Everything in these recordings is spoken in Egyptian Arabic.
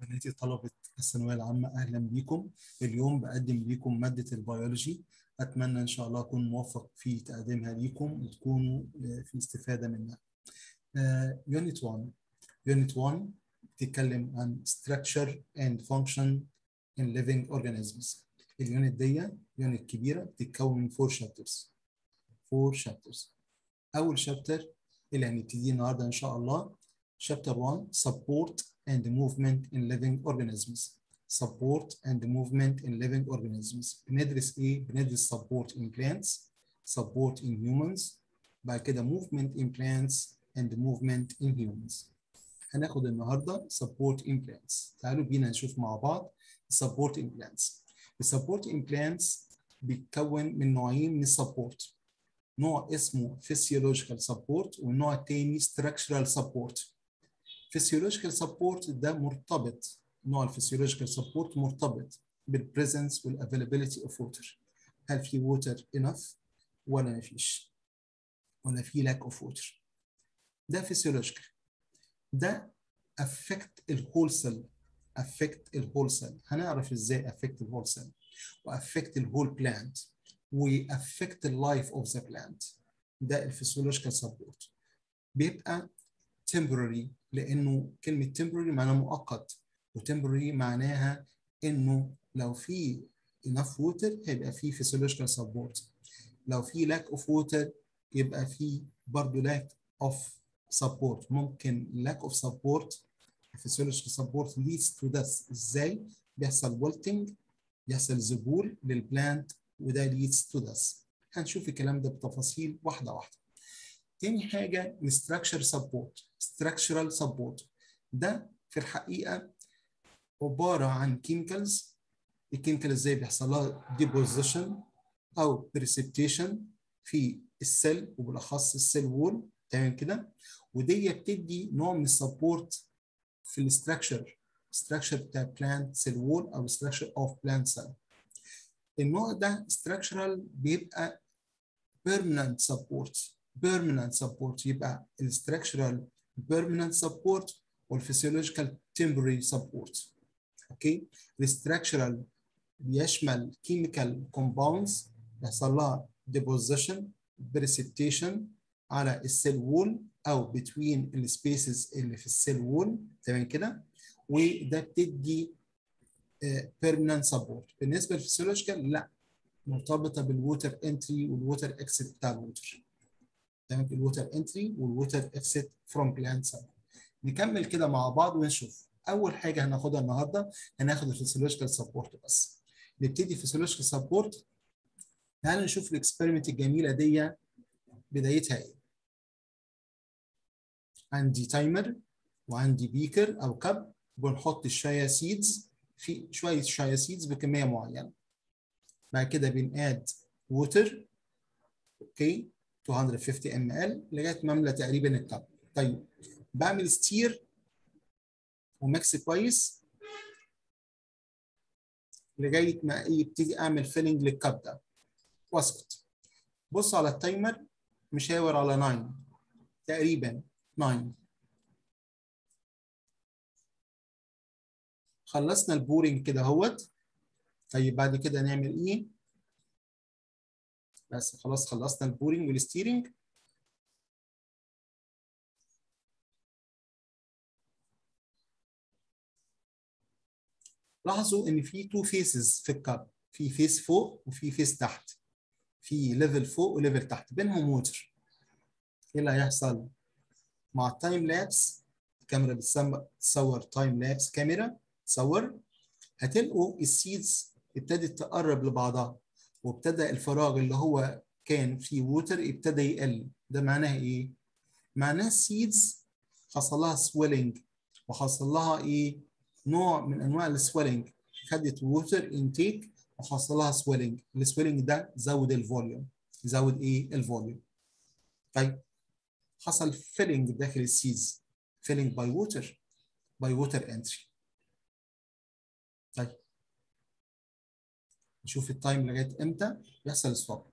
بناتي طلبة الثانوية العامة أهلا بيكم اليوم بقدم ليكم مادة البيولوجي أتمنى إن شاء الله أكون موفق في تقديمها ليكم وتكونوا في استفادة منها. يونت 1 يونت 1 بتتكلم عن structure and function in living organisms. اليونت دي يونت كبيرة بتتكون من 4 chapters. 4 chapters. أول شابتر اللي هنبتديه النهارده إن شاء الله chapter 1 support and movement in living organisms support and movement in living organisms بندرس ايه بندرس support in plants support in humans بعد كده movement in plants and movement in humans هناخد النهارده support in plants تعالوا بينا نشوف مع بعض support in plants السبورت in plants بيتكون من نوعين من السبورت نوع اسمه physiological support والنوع التاني structural support physiological support ده مرتبط نوع الفسيولوجيكال سبورت مرتبط بالبريزنس والافيلابيلتي اوف ووتر هل في ووتر انف ولا ما فيش ولا في لاك اوف ووتر ده فسيولوجيكال ده افكت الهول سيل افكت الهول سيل هنعرف ازاي افكت الهول سيل وافكت الهول بلانت وافكت اللايف اوف ذا بلانت ده الفسيولوجيكال سبورت بيبقى temporary لانه كلمه temporary معناها مؤقت وتمبرري معناها انه لو في enough water هيبقى في physiological support لو في lack of water يبقى في برضه lack of support ممكن lack of support physiological support leads to death ازاي بيحصل wilting بيحصل ذبول للبلانت وده leads to death هنشوف الكلام ده بتفاصيل واحده واحده تاني حاجه structure support structural support ده في الحقيقه عباره عن كيميكالز الكيميكال ازاي بيحصل لها ديبوزيشن او بريسبتيشن في السيل وبالاخص السيل وول تمام كده ودي بتدي نوع من السبورت في الاستراكشر structure بتاع بلانت سيل وول او structure اوف بلانت سيل النوع ده structural بيبقى permanent support permanent support يبقى الستراكشرال permanent support والفسيولوجيكال temporary support اوكي الستراكشرال بيشمل كيميكال كومباوندز بيحصل لها ديبوزيشن بريسبتيشن على السيل وول او بتوين السبيسز اللي في السيل وول تمام كده وده بتدي بيرمننت سبورت بالنسبه للفسيولوجيكال لا مرتبطه بالووتر انتري والووتر اكسيت بتاع الووتر تمام الووتر انتري والووتر اكسيت فروم بلانت سيل نكمل كده مع بعض ونشوف اول حاجه هناخدها النهارده هناخد الفسيولوجيكال سبورت بس نبتدي فسيولوجيكال سبورت تعالوا نشوف الاكسبيرمنت الجميله دي بدايتها ايه عندي تايمر وعندي بيكر او كب بنحط الشايا سيدز في شويه شايا سيدز بكميه معينه بعد كده بناد ووتر اوكي 250 ام ال لغايه ما املى تقريبا الكب طيب بعمل ستير وميكس كويس لغايه ما يبتدي اعمل فيلنج للكاب ده واسكت بص على التايمر مشاور على 9 تقريبا 9 خلصنا البورنج كده اهوت طيب بعد كده نعمل ايه بس خلاص خلصنا البورنج والستيرنج لاحظوا ان في تو فيسز في الكاب في فيس فوق وفي فيس تحت في ليفل فوق وليفل تحت بينهم ووتر ايه اللي هيحصل مع التايم لابس الكاميرا بتصور تايم لابس كاميرا تصور هتلقوا السيدز ابتدت تقرب لبعضها وابتدى الفراغ اللي هو كان فيه ووتر ابتدى يقل ده معناها ايه معناها السيدز حصل لها سويلنج وحصل لها ايه نوع من انواع السويلنج خدت ووتر انتيك وحصل لها سويلنج السويلنج ده زود الفوليوم زود ايه الفوليوم طيب حصل فيلنج داخل السيز فيلنج باي ووتر باي ووتر انتري طيب نشوف التايم لغايه امتى يحصل ستوب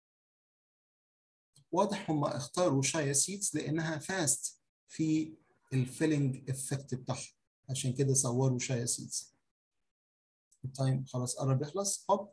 واضح هم اختاروا شايا سيدز لانها فاست في الفيلنج افكت بتاعها عشان كده صوروا شايا سيدز التايم خلاص قرب يخلص هوب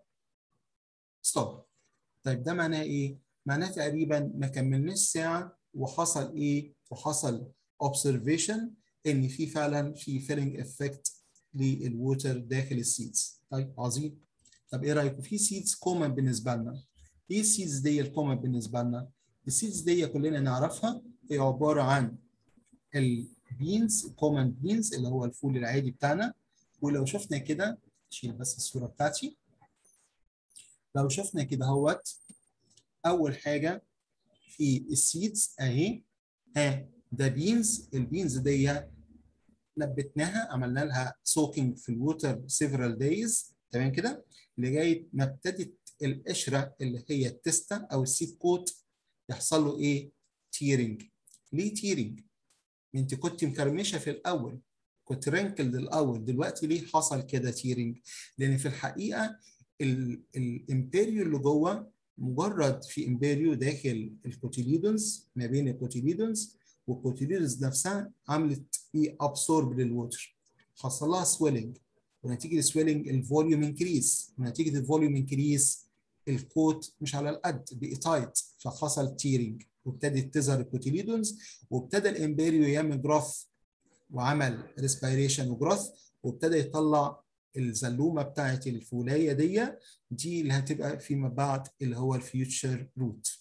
ستوب طيب ده معناه ايه؟ معناه تقريبا ما كملناش ساعه وحصل ايه؟ وحصل observation ان في فعلا في فيلنج افكت للووتر داخل السيدز طيب عظيم طب ايه رايكم في سيدز كومن بالنسبه لنا ايه السيدز دي الكومن بالنسبه لنا السيدز دي كلنا نعرفها هي عباره عن البينز كومن بينز اللي هو الفول العادي بتاعنا ولو شفنا كده شيل بس الصوره بتاعتي لو شفنا كده اهوت اول حاجه في السيدز اهي ها ده بينز البينز دي نبتناها عملنا لها سوكينج في الووتر سيفرال دايز تمام كده لغايه ما ابتدت القشره اللي هي التستا او السيد كوت يحصل له ايه؟ تيرنج ليه تيرنج؟ انت كنت مكرمشه في الاول كنت رينكلد الاول دلوقتي ليه حصل كده تيرنج؟ لان في الحقيقه الامبيريو اللي جوه مجرد في امبيريو داخل الكوتيليدونز ما بين الكوتيليدونز والكوتيليدونز نفسها عملت ايه ابسورب للووتر حصل لها سويلنج ونتيجه السويلنج الفوليوم انكريس ونتيجه الفوليوم انكريس الكوت مش على القد بقي تايت فحصل تيرنج وابتدت تظهر الكوتيليدونز وابتدى الامبيريو يعمل جروث وعمل ريسبيريشن وجروث وابتدى يطلع الزلومه بتاعت الفوليه دي دي اللي هتبقى فيما بعد اللي هو الفيوتشر روت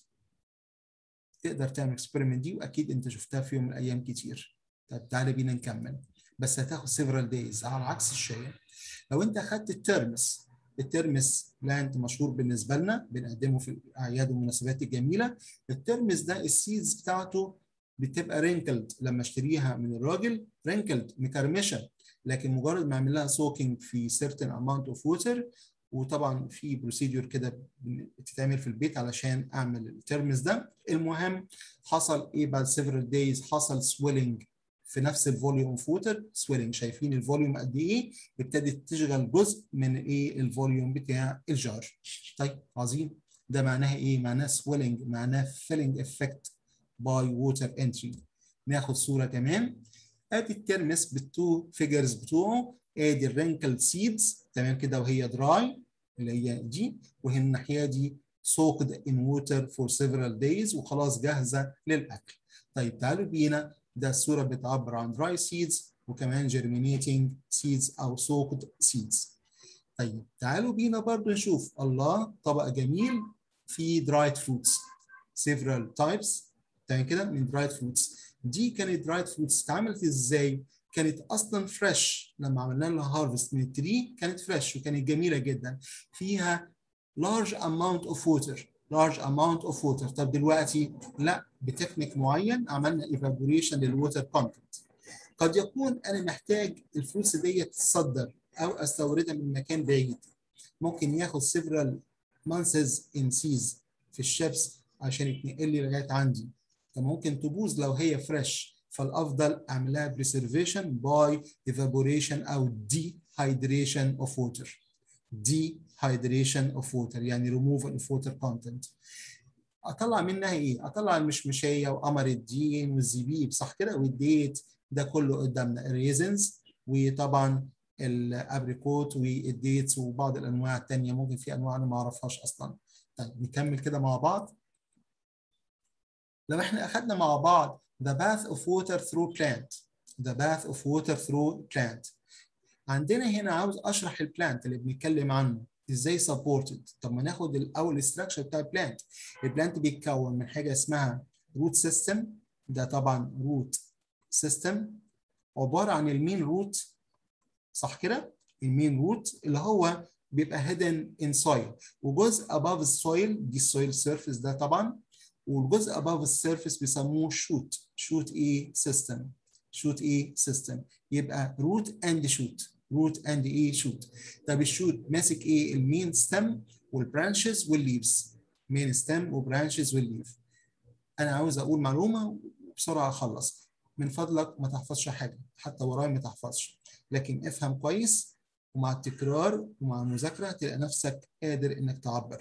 تقدر تعمل اكسبيرمنت دي واكيد انت شفتها في يوم من الايام كتير طب تعالى بينا نكمل بس هتاخد سيفرال دايز على عكس الشاي لو انت اخدت الترمس الترمس بلانت مشهور بالنسبه لنا بنقدمه في الاعياد والمناسبات الجميله الترمس ده السيدز بتاعته بتبقى رينكلد لما اشتريها من الراجل رينكلد مكرمشه لكن مجرد ما اعمل لها سوكينج في certain amount of water وطبعا في بروسيدور كده بتتعمل في البيت علشان اعمل الترمس ده المهم حصل ايه بعد several days حصل swelling في نفس الفوليوم اوف ووتر سويلنج شايفين الفوليوم قد ايه ابتدت تشغل جزء من ايه الفوليوم بتاع الجار طيب عظيم ده معناها ايه معناه سويلنج معناه فيلنج افكت باي ووتر انتري ناخد صوره كمان ادي الترمس بالتو فيجرز بتوعه ادي الرينكل سيدز تمام كده وهي دراي اللي هي دي وهي الناحيه دي soaked in water for several days وخلاص جاهزه للاكل طيب تعالوا بينا ده الصوره بتعبر عن dry seeds وكمان germinating seeds او soaked seeds طيب تعالوا بينا برضو نشوف الله طبق جميل في dried fruits several types تمام كده من dried fruits دي كانت dried fruits اتعملت ازاي؟ كانت اصلا فريش لما عملنا لها هارفست من التري كانت فريش وكانت جميله جدا فيها large amount of water large amount of water طب دلوقتي لا بتكنيك معين عملنا evaporation للووتر كونتنت قد يكون انا محتاج الفلوس دي تتصدر او استوردها من مكان بعيد ممكن ياخد several months in seas في الشيبس عشان يتنقل لي لغايه عندي فممكن تبوظ لو هي فريش فالافضل اعمل لها preservation by evaporation او dehydration of water dehydration of water يعني removal of water content اطلع منها ايه؟ اطلع المشمشيه وقمر الدين والزبيب صح كده والديت ده كله قدامنا الريزنز وطبعا الابريكوت والديتس وبعض الانواع الثانيه ممكن في انواع انا ما اعرفهاش اصلا. طيب نكمل كده مع بعض. لو احنا اخذنا مع بعض the bath of water through plant the bath of water through plant عندنا هنا عاوز اشرح البلانت اللي بنتكلم عنه ازاي سبورتد طب ما ناخد الاول الاستراكشر بتاع البلانت البلانت بيتكون من حاجه اسمها روت سيستم ده طبعا روت سيستم عباره عن المين روت صح كده المين روت اللي هو بيبقى هيدن ان سويل وجزء above السويل دي السويل سيرفيس ده طبعا والجزء above السيرفيس بيسموه شوت شوت ايه سيستم شوت ايه سيستم يبقى روت اند شوت روت اند ايه شوت طب الشوت ماسك ايه المين ستيم والبرانشز والليفز مين ستيم وبرانشز والليف انا عاوز اقول معلومه وبسرعه اخلص من فضلك ما تحفظش حاجه حتى ورايا ما تحفظش لكن افهم كويس ومع التكرار ومع المذاكره تلاقي نفسك قادر انك تعبر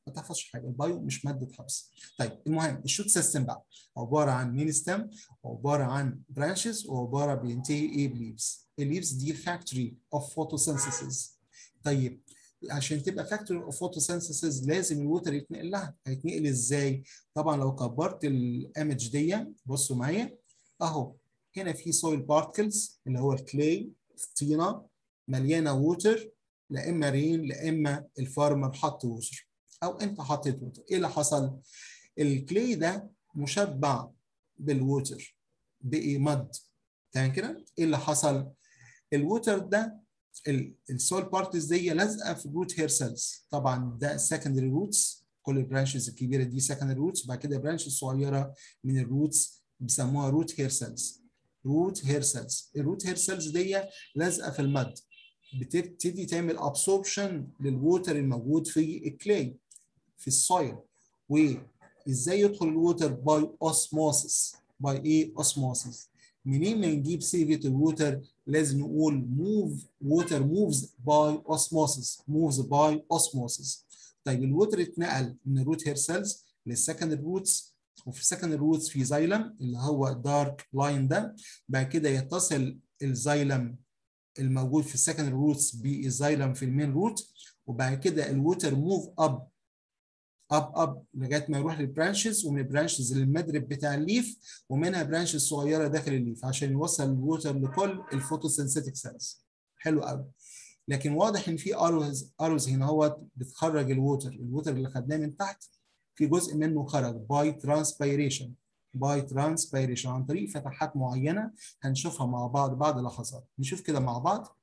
ما تحفظش حاجه البايو مش ماده حفظ طيب المهم الشوت سيستم بقى عباره عن مين ستيم وعباره عن برانشز وعباره بينتهي ايه بليفز الليفز دي الفاكتوري اوف فوتوسينثيسيس طيب عشان تبقى فاكتوري اوف فوتوسينثيسيس لازم الووتر يتنقل لها هيتنقل ازاي طبعا لو كبرت الايمج دي بصوا معايا اهو هنا في سويل بارتكلز اللي هو الكلاي الطينه مليانه ووتر لا اما رين لا اما الفارمر حط ووتر او انت حطيت ووتر ايه اللي حصل الكلاي ده مشبع بالووتر بقي مد تمام كده ايه اللي حصل الووتر ده السول بارتس دي لازقه في الروت هير سيلز طبعا ده سكندري روتس كل البرانشز الكبيره دي سكندري روتس بعد كده برانش صغيره من الروتس بيسموها روت هير سيلز روت هير سيلز الروت هير سيلز دي لازقه في المد بتبتدي تعمل ابسوربشن للووتر الموجود في الكلاي في السويل وازاي يدخل الووتر باي اوسموسيس باي ايه اوسموسيس منين ما نجيب سيفة الووتر لازم نقول موف ووتر موفز باي اوسموسيس موفز باي اوسموسيس طيب الووتر اتنقل من الروت هير سيلز للسكند روتس وفي السكند روتس في زايلم اللي هو الدارك لاين ده بعد كده يتصل الزايلم الموجود في السكند روتس بالزايلم في المين روت وبعد كده الووتر موف اب اب اب لغايه ما يروح للبرانشز ومن البرانشز للمدرب بتاع الليف ومنها برانشز صغيره داخل الليف عشان يوصل الووتر لكل الفوتوسينثيتك سيلز حلو قوي لكن واضح ان في اروز اروز هنا هو بتخرج الووتر الووتر اللي خدناه من تحت في جزء منه خرج باي ترانسبيريشن باي ترانسبيريشن عن طريق فتحات معينه هنشوفها مع بعض بعد لحظات نشوف كده مع بعض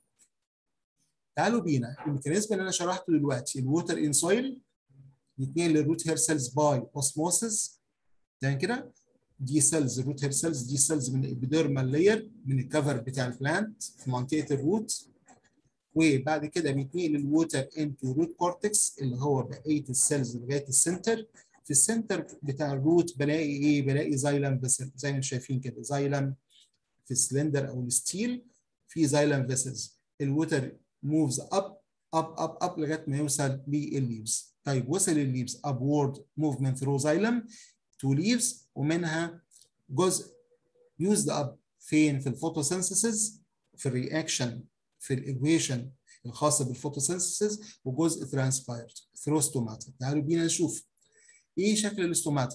تعالوا بينا الميكانيزم اللي انا شرحته دلوقتي الووتر ان سويل يتنقل للروت هير سيلز باي اوسموسيس تمام كده دي سيلز الروت هير سيلز دي سيلز من الابيديرمال لاير من الكفر بتاع البلانت في منطقه الروت وبعد كده بيتنقل الووتر انتو روت كورتكس اللي هو بقيه السيلز لغايه السنتر في السنتر بتاع الروت بلاقي ايه بلاقي زايلم فيسل زي ما انتم شايفين كده زايلم في السلندر او الستيل في زايلم فيسلز الووتر موفز اب اب اب اب لغايه ما يوصل للليفز طيب وصل الليفز upward movement through xylem to leaves ومنها جزء used up فين في الفوتوسينثيسيس في الرياكشن في الايكويشن الخاصه بالفوتوسينثيسيس وجزء ترانسبايرد ثرو ستوماتا تعالوا بينا نشوف ايه شكل الاستوماتا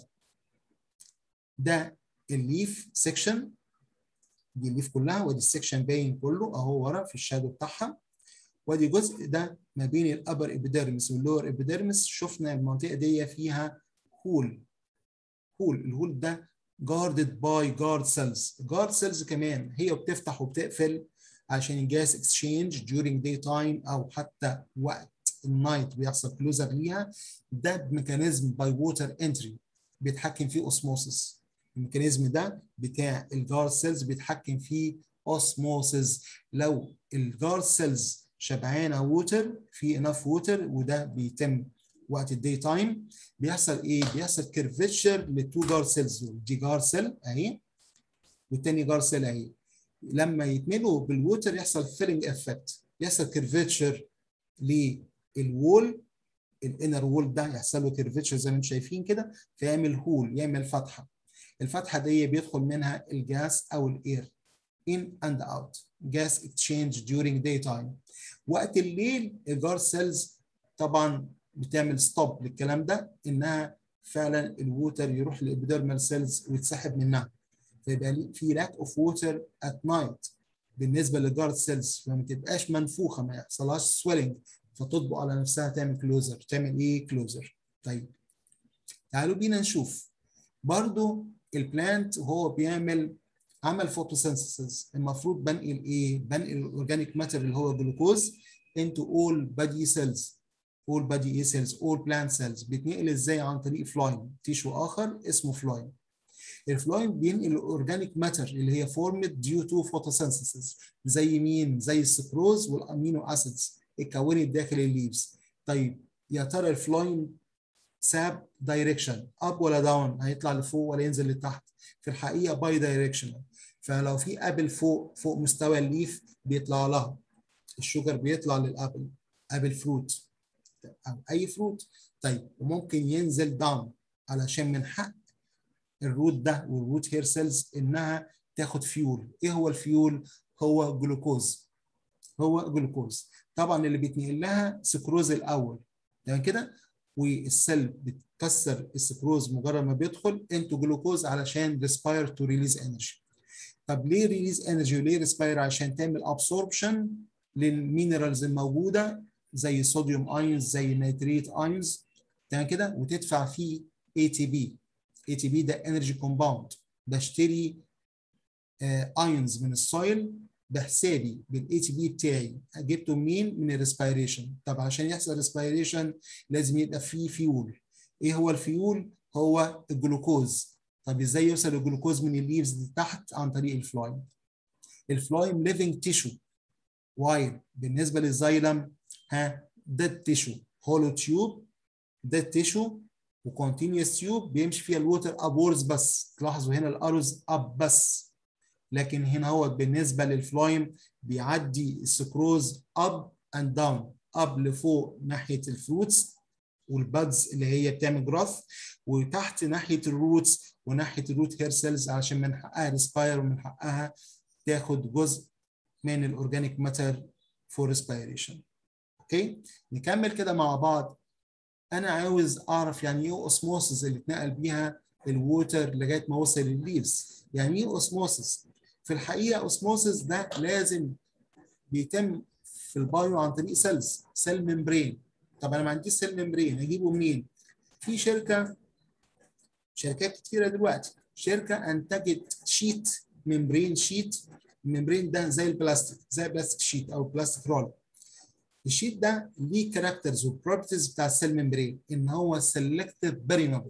ده الليف سيكشن دي الليف كلها ودي السكشن باين كله اهو ورا في الشادو بتاعها وادي جزء ده ما بين الابر ابيديرمس واللور ابيديرمس شفنا المنطقه دي فيها هول هول الهول ده جاردد باي جارد سيلز جارد سيلز كمان هي بتفتح وبتقفل عشان الجاس اكسشينج during day time او حتى وقت النايت بيحصل كلوزر ليها ده بميكانيزم باي ووتر انتري بيتحكم فيه اوسموسيس الميكانيزم ده بتاع الجارد سيلز بيتحكم فيه اوسموسيس لو الجارد سيلز شبعانه ووتر في انف ووتر وده بيتم وقت الدي تايم بيحصل ايه؟ بيحصل كيرفتشر للتو جار سيلز دي جار سيل اهي والتاني جار سيل اهي لما يتملوا بالووتر يحصل فيلنج افكت يحصل كيرفتشر للوول الانر وول ده يحصل له كيرفتشر زي ما انتم شايفين كده فيعمل هول يعمل فتحه الفتحه دي بيدخل منها الجاس او الاير in and out gas exchange during daytime وقت الليل الجار سيلز طبعا بتعمل ستوب للكلام ده انها فعلا الووتر يروح للابيديرمال سيلز ويتسحب منها فيبقى في لاك اوف ووتر ات نايت بالنسبه للجارد سيلز فما تبقاش منفوخه ما يحصلهاش سويلنج فتطبق على نفسها تعمل كلوزر تعمل ايه كلوزر طيب تعالوا بينا نشوف برضو البلانت وهو بيعمل عمل فوتوسينثيسيس المفروض بنقل ايه بنقل الاورجانيك ماتر اللي هو جلوكوز into all body cells all body cells all plant cells بيتنقل ازاي عن طريق فلاين تيشو اخر اسمه فلاين الفلاين بينقل الاورجانيك ماتر اللي هي فورمد ديو تو فوتوسينثيسيس زي مين زي السكروز والامينو اسيدز اتكونت داخل الليفز طيب يا ترى الفلاين ساب دايركشن اب ولا داون هيطلع لفوق ولا ينزل لتحت في الحقيقه باي دايركشنال فلو في ابل فوق فوق مستوى الليف بيطلع لها الشوجر بيطلع للابل ابل فروت او اي فروت طيب وممكن ينزل داون علشان من حق الروت ده والروت هير سيلز انها تاخد فيول ايه هو الفيول هو جلوكوز هو جلوكوز طبعا اللي بيتنقل لها سكروز الاول تمام كده والسيل بتكسر السكروز مجرد ما بيدخل انتو جلوكوز علشان ريسباير تو ريليز انرجي طب ليه ريليز انرجي وليه ريسباير عشان تعمل ابسوربشن للمينرالز الموجوده زي صوديوم ايونز زي نيتريت ايونز تمام كده وتدفع فيه اي تي بي اي تي بي ده انرجي كومباوند بشتري ايونز من السويل بحسابي بالاي تي بي بتاعي جبته منين؟ من الريسبيريشن طب عشان يحصل ريسبيريشن لازم يبقى فيه فيول ايه هو الفيول؟ هو الجلوكوز طب ازاي يوصل الجلوكوز من الليفز دي تحت عن طريق الفلايم الفلايم ليفنج تيشو وايل بالنسبه للزايلم ها ديد تيشو هولو تيوب ديد تيشو وكونتينيوس تيوب بيمشي فيها الووتر ابورز بس تلاحظوا هنا الاروز اب بس لكن هنا هو بالنسبه للفلايم بيعدي السكروز اب اند داون اب لفوق ناحيه الفروتس والبادز اللي هي بتعمل جراث وتحت ناحيه الروتس وناحيه الروت هير سيلز عشان من حقها ريسباير ومن حقها تاخد جزء من الاورجانيك ماتر فور ريسبيريشن اوكي نكمل كده مع بعض انا عاوز اعرف يعني ايه اوسموسس اللي اتنقل بيها الووتر لغايه ما وصل للليفز يعني ايه اوسموسس في الحقيقه اوسموسس ده لازم بيتم في البايو عن طريق سيلز سيل ممبرين طب انا ما عنديش سيل ممبرين اجيبه منين في شركه شركات كتيره دلوقتي شركه انتجت شيت ممبرين شيت الممبرين ده زي البلاستيك زي البلاستيك شيت او بلاستيك رول الشيت ده ليه كاركترز وبروبرتيز بتاع السيل ممبرين ان هو سيلكتيف بيريمابل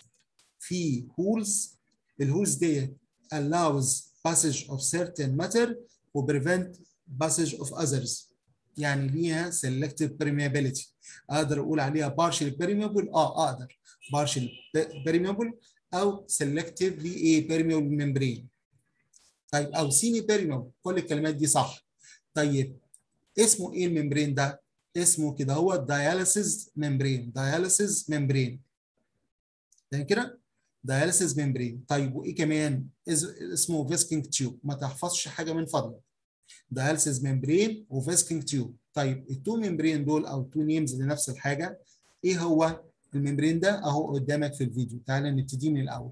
في هولز الهولز دي allows passage of certain matter و prevent passage of others يعني ليها selective permeability اقدر اقول عليها partially permeable اه اقدر partially permeable او selectively ايه permeable membrane طيب او semi permeable كل الكلمات دي صح طيب اسمه ايه الممبرين ده؟ اسمه كده هو dialysis membrane dialysis membrane يعني كده dialysis membrane طيب وايه كمان؟ اسمه فيسكينج تيوب ما تحفظش حاجه من فضلك dialysis membrane وفيسكينج تيوب طيب التو ممبرين دول او تو نيمز لنفس الحاجه ايه هو الممبرين ده اهو قدامك في الفيديو تعالى نبتدي من الاول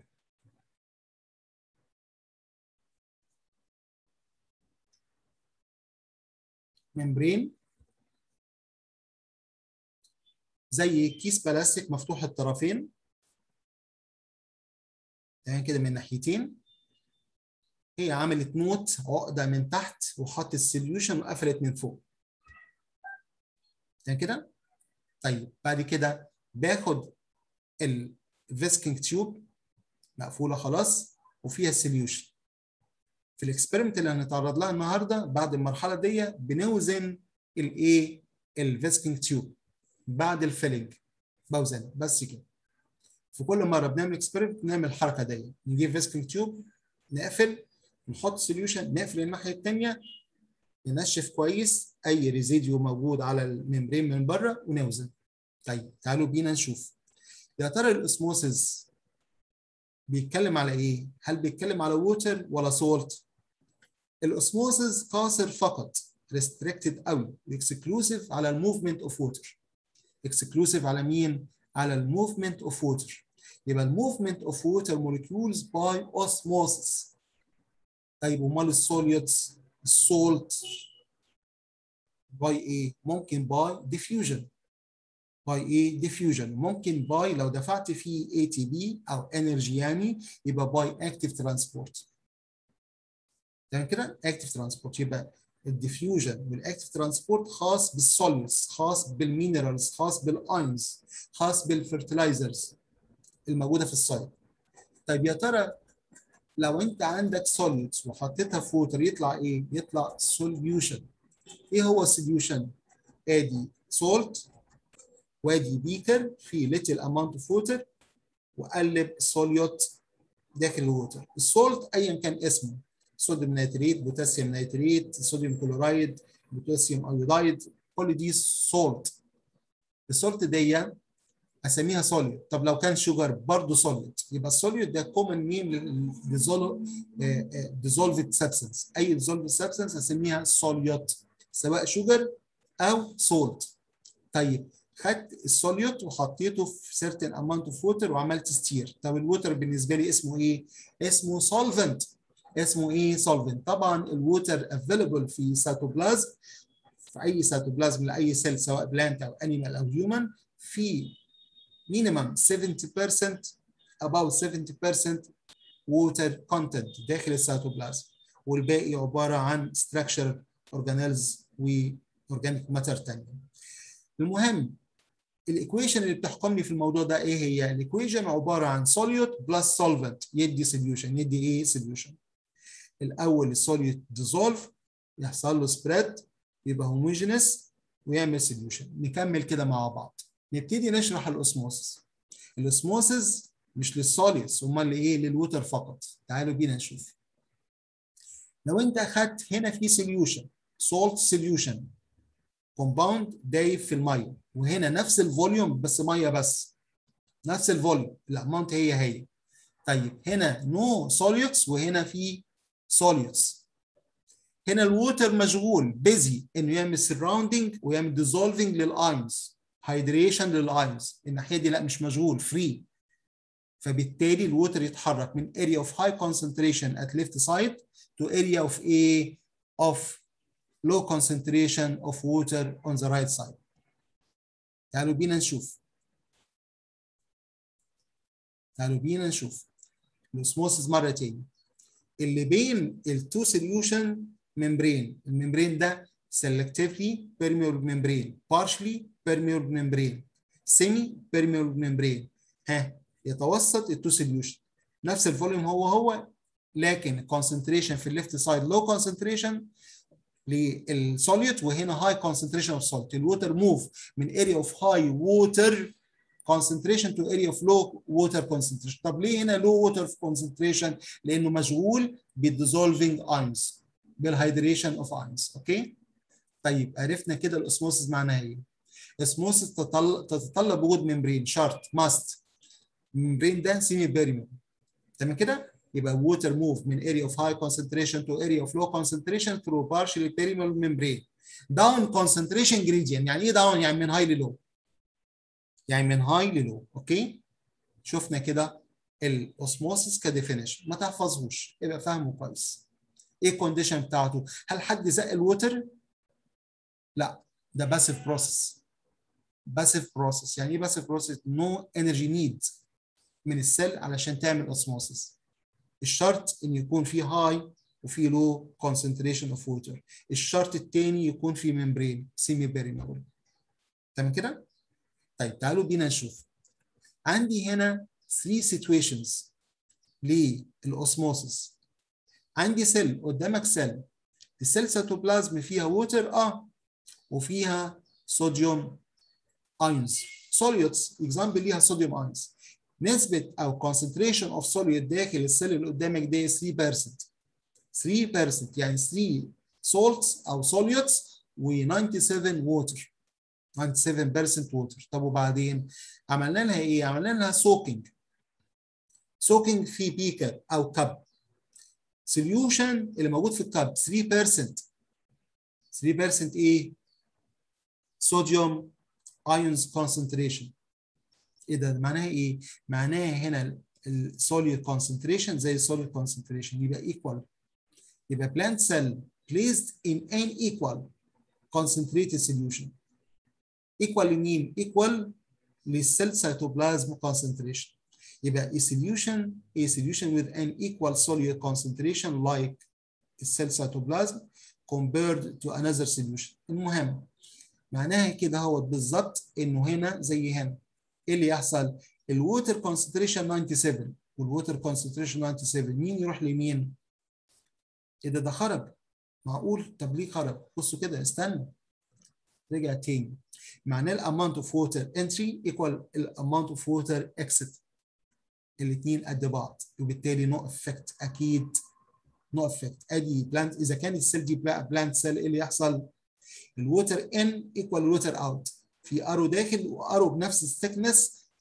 ممبرين زي كيس بلاستيك مفتوح الطرفين يعني كده من ناحيتين هي عملت نوت عقده من تحت وحطت السوليوشن وقفلت من فوق يعني كده طيب بعد كده باخد الفيسكينج تيوب مقفوله خلاص وفيها السوليوشن في الاكسبيرمنت اللي هنتعرض لها النهارده بعد المرحله دي بنوزن الايه الفيسكينج تيوب بعد الفيلنج بوزن بس كده في كل مره بنعمل اكسبيرمنت نعمل الحركه دي نجيب فيسكينج تيوب نقفل نحط سوليوشن نقفل الناحيه الثانيه ننشف كويس اي ريزيديو موجود على الممبرين من بره ونوزن طيب تعالوا بينا نشوف يا ترى الاسموسيس بيتكلم على ايه؟ هل بيتكلم على ووتر ولا سولت؟ الاسموسيس قاصر فقط ريستريكتد قوي اكسكلوسيف على الموفمنت اوف ووتر اكسكلوسيف على مين؟ على الموفمنت اوف ووتر يبقى الموفمنت اوف ووتر موليكيولز باي اوسموسيس طيب امال السوليوتس السولت باي ايه؟ ممكن باي ديفيوجن باي ايه؟ ديفيوجن ممكن باي لو دفعت فيه اي تي بي او انرجي يعني يبقى باي اكتيف ترانسبورت تمام كده؟ اكتيف ترانسبورت يبقى الديفيوجن والاكتيف ترانسبورت خاص بالسوليوس خاص بالمينرالز خاص بالاينز خاص بالفيرتلايزرز الموجوده في السايت طيب يا ترى لو انت عندك سوليوتس وحطيتها في ووتر يطلع ايه؟ يطلع سوليوشن ايه هو السوليوشن؟ ادي سولت وادي بيكر فيه ليتل اماونت اوف ووتر وقلب السوليوت داخل الووتر السولت ايا كان اسمه صوديوم نيتريت بوتاسيوم نيتريت صوديوم كلورايد بوتاسيوم ايودايد كل دي سولت السولت دي اسميها سوليد طب لو كان شوجر برضه سوليد يبقى السوليد ده كومن نيم ديزولفد سبستنس اي ديزولفد سبستنس اسميها سوليوت سواء شوجر او سولت طيب خدت السوليوت وحطيته في سيرتن اماونت اوف ووتر وعملت ستير طب الووتر بالنسبه لي اسمه ايه اسمه سولفنت اسمه ايه سولفنت طبعا الووتر افيلبل في سيتوبلازم في اي سيتوبلازم لاي سيل سواء بلانت او انيمال او هيومن في minimum 70% about 70% water content داخل السيتوبلازم والباقي عباره عن structure organelles واورجانيك ماتر ثانيه. المهم الايكويشن اللي بتحكمني في الموضوع ده ايه هي؟ الايكويشن عباره عن solute بلس solvent يدي solution يدي ايه solution. الاول السوليوت ديزولف يحصل له سبريد يبقى هوموجينس ويعمل solution. نكمل كده مع بعض. نبتدي نشرح الاسموسس الاسموسس مش للسوليوس امال لايه للوتر فقط تعالوا بينا نشوف لو انت اخدت هنا في سوليوشن سولت سوليوشن كومباوند دايب في الميه وهنا نفس الفوليوم بس ميه بس نفس الفوليوم الاماونت هي هي طيب هنا نو no سوليوتس وهنا في سوليوتس هنا الووتر مشغول بيزي انه يعمل سراوندنج ويعمل ديزولفنج للاينز هايدريشن للاينز الناحيه دي لا مش مشغول فري فبالتالي الووتر يتحرك من area of high concentration at left side to area of a of low concentration of water on the right side تعالوا بينا نشوف تعالوا بينا نشوف الاسموسيس مره تاني اللي بين التو سوليوشن ممبرين الممبرين ده selectively permeable membrane partially permeable membrane semi permeable membrane ها يتوسط التو سوليوشن نفس الفوليوم هو هو لكن concentration في الليفت سايد low concentration للسوليوت وهنا high concentration of salt الووتر موف من area of high water concentration to area of low water concentration طب ليه هنا low water concentration لانه مشغول بالديزولفينج اينز بالهيدريشن اوف اينز اوكي طيب عرفنا كده الاسموسيس معناها ايه اسموسيس تتطلب وجود ممبرين شرط ماست الممبرين ده سيمي بيرميبل تمام كده يبقى water move من area of high concentration to area of low concentration through partially permeable membrane down concentration gradient يعني ايه down يعني من high للو يعني من high للو اوكي شفنا كده الاوسموسيس كديفينيشن ما تحفظهوش يبقى فاهمه كويس ايه الكونديشن بتاعته هل حد زق الووتر لا ده باسيف بروسيس باسيف بروسيس يعني ايه باسيف بروسيس نو انرجي نيد من السيل علشان تعمل اوسموسيس الشرط ان يكون في هاي وفي لو كونسنتريشن اوف ووتر الشرط الثاني يكون في ممبرين سيمي بيريمابل تمام كده طيب تعالوا بينا نشوف عندي هنا 3 situations للاوسموسيس عندي سيل قدامك سيل السيل سيتوبلازم فيها ووتر اه وفيها صوديوم ايونز سوليوتس اكزامبل ليها صوديوم ايونز نسبة أو concentration of solute داخل السيل اللي قدامك ده 3% 3% يعني 3 salts أو solutes و 97 water 97% water طب وبعدين عملنا لها إيه؟ عملنا لها soaking soaking في بيكر أو كب solution اللي موجود في الكب 3% 3% إيه؟ صوديوم ions concentration ايه ده معناها ايه؟ معناها هنا السوليد كونسنتريشن زي السوليد كونسنتريشن يبقى ايكوال يبقى plant cell placed in an equal concentrated solution equal لمين؟ equal للسيل cytoplasm concentration يبقى a solution a solution with an equal solute concentration like السيل cytoplasm compared to another solution المهم معناها كده هو بالظبط انه هنا زي هنا ايه اللي يحصل؟ الووتر كونسنتريشن 97 والووتر كونسنتريشن 97 مين يروح لمين؟ ايه ده ده خرج معقول طب ليه خرج؟ بصوا كده استنى رجع تاني معناه الاماونت اوف ووتر انتري ايكوال الاماونت اوف ووتر اكسيت الاثنين قد بعض وبالتالي نو افكت اكيد نو افكت ادي بلانت اذا كانت السيل دي بلانت سيل ايه اللي يحصل؟ الووتر ان ايكوال الووتر اوت في ارو داخل وارو بنفس الثيكنس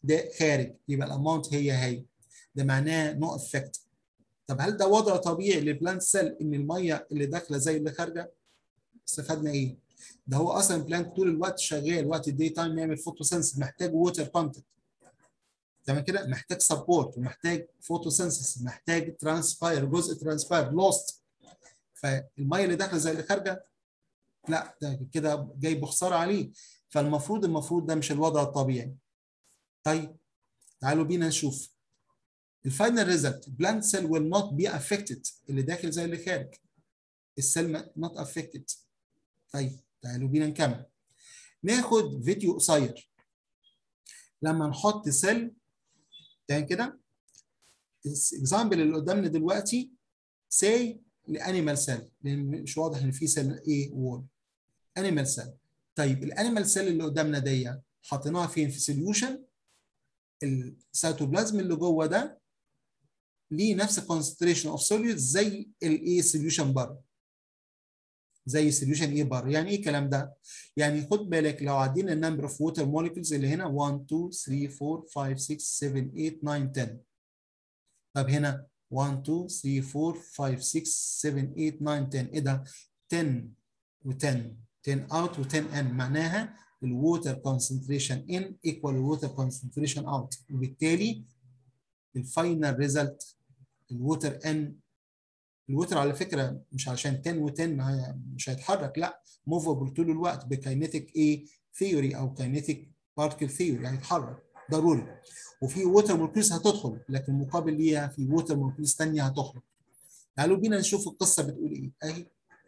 ده خارج يبقى الاماونت هي هي ده معناه نو افكت طب هل ده وضع طبيعي للبلانت سيل ان الميه اللي داخله زي اللي خارجه استفدنا ايه ده هو اصلا البلانت طول الوقت شغال وقت الدي تايم يعمل فوتوسنس محتاج ووتر كونتنت تمام كده محتاج سبورت ومحتاج فوتوسنسس محتاج ترانسباير جزء ترانسباير لوست فالميه اللي داخله زي اللي خارجه لا ده كده جاي بخساره عليه فالمفروض المفروض ده مش الوضع الطبيعي طيب تعالوا بينا نشوف الفاينل ريزلت بلانت سيل will not be affected اللي داخل زي اللي خارج السيل not affected طيب تعالوا بينا نكمل ناخد فيديو قصير لما نحط سيل تمام كده الاكزامبل اللي قدامنا دلوقتي سي لانيمال سيل لان مش واضح ان في سيل ايه وول انيمال سيل طيب الانيمال سيل اللي قدامنا دي حطيناها فين في سوليوشن السيتوبلازم اللي جوه ده ليه نفس الكونسنتريشن اوف سوليوت زي الايه سوليوشن بره زي سوليوشن ايه بره يعني ايه الكلام ده يعني خد بالك لو عدينا النمبر اوف ووتر موليكولز اللي هنا 1 2 3 4 5 6 7 8 9 10 طب هنا 1 2 3 4 5 6 7 8 9 10 ايه ده 10 و10 10 out و10 in معناها الووتر كونسنتريشن ان ايكوال الووتر كونسنتريشن اوت وبالتالي الفاينل ريزلت الووتر ان الوتر على فكره مش عشان 10 و10 مش هيتحرك لا موفبل طول الوقت بكاينيتيك ايه ثيوري او كاينيتيك بارتكل ثيوري هيتحرك ضروري وفي ووتر مولكيولز هتدخل لكن مقابل ليها في ووتر مولكيولز ثانيه هتخرج تعالوا بينا نشوف القصه بتقول ايه اهي